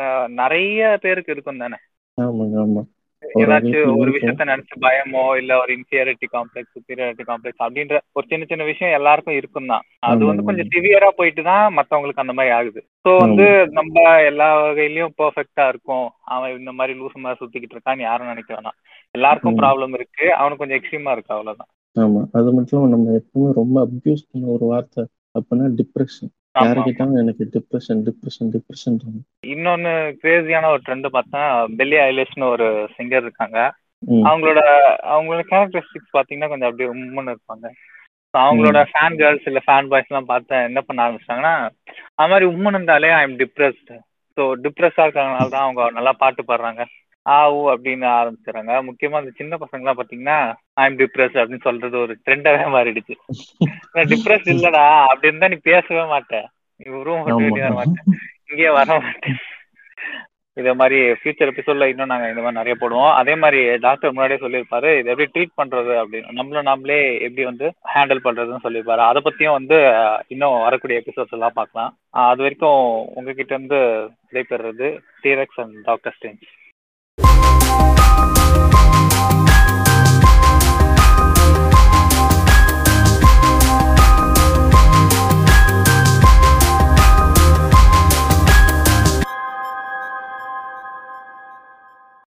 நிறைய பேருக்கு இருக்கும் தானே ஆமாங்க ஆமா ஏதாச்சும் ஒரு விஷயத்த நினைச்சு பயமோ இல்ல ஒரு இன்ஃபீரியாரிட்டி காம்ப்ளெக்ஸ் சுப்பீரியாரிட்டி காம்ப்ளெக்ஸ் அப்படின்ற ஒரு சின்ன சின்ன விஷயம் எல்லாருக்கும் இருக்கும் தான் அது வந்து கொஞ்சம் சிவியரா போயிட்டு தான் மத்தவங்களுக்கு அந்த மாதிரி ஆகுது ஸோ வந்து நம்ம எல்லா வகையிலயும் பெர்ஃபெக்டா இருக்கும் அவன் இந்த மாதிரி லூசு மாதிரி சுத்திக்கிட்டு இருக்கான்னு யாரும் நினைக்க வேணாம் எல்லாருக்கும் ப்ராப்ளம் இருக்கு அவனுக்கு கொஞ்சம் எக்ஸ்ட்ரீமா இருக்கு அவ்வளவுதான் ஆமா அது மட்டும் நம்ம எப்பவுமே ரொம்ப அப்யூஸ் பண்ண ஒரு வார்த்தை அப்படின்னா டிப்ரெஷன் யாரு கேட்டாலும் எனக்கு டிப்ரெஷன் டிப்ரெஷன் டிப்ரெஷன் இன்னொன்னு கிரேசியான ஒரு ட்ரெண்ட் பார்த்தா பெல்லி ஐலிஷ்னு ஒரு சிங்கர் இருக்காங்க அவங்களோட அவங்களோட கேரக்டரிஸ்டிக்ஸ் பாத்தீங்கன்னா கொஞ்சம் அப்படியே உண்மைன்னு இருப்பாங்க அவங்களோட ஃபேன் கேர்ள்ஸ் இல்ல ஃபேன் பாய்ஸ் எல்லாம் பார்த்தா என்ன பண்ண ஆரம்பிச்சிட்டாங்கன்னா அது மாதிரி உம்மன் இருந்தாலே ஐ எம் டிப்ரெஸ்ட் ஸோ டிப்ரெஸ்ஸா இருக்கிறதுனால தான் அவங்க நல்லா பாட்டு பாடுறாங்க ஆ ஊ அப்படின்னு ஆரம்பிச்சுறாங்க முக்கியமா அந்த சின்ன பசங்க எல்லாம் பாத்தீங்கன்னா ஐ எம் டிப்ரெஸ் அப்படின்னு சொல்றது ஒரு ட்ரெண்டாவே மாறிடுச்சு டிப்ரெஸ் இல்லடா அப்படி இருந்தா நீ பேசவே மாட்டேன் நீ ரூம் விட்டு வெளியே வர மாட்டேன் இங்கேயே வர மாட்டேன் இதே மாதிரி ஃபியூச்சர் எபிசோட்ல இன்னும் நாங்க இந்த மாதிரி நிறைய போடுவோம் அதே மாதிரி டாக்டர் முன்னாடியே சொல்லியிருப்பாரு இது எப்படி ட்ரீட் பண்றது அப்படின்னு நம்மளும் நாமளே எப்படி வந்து ஹேண்டில் பண்றதுன்னு சொல்லியிருப்பாரு அதை பத்தியும் வந்து இன்னும் வரக்கூடிய எபிசோட்ஸ் எல்லாம் பார்க்கலாம் அது வரைக்கும் உங்ககிட்ட இருந்து விடைபெறுறது டீரெக்ஸ் அண்ட் டாக்டர் ஸ்டேஞ்ச்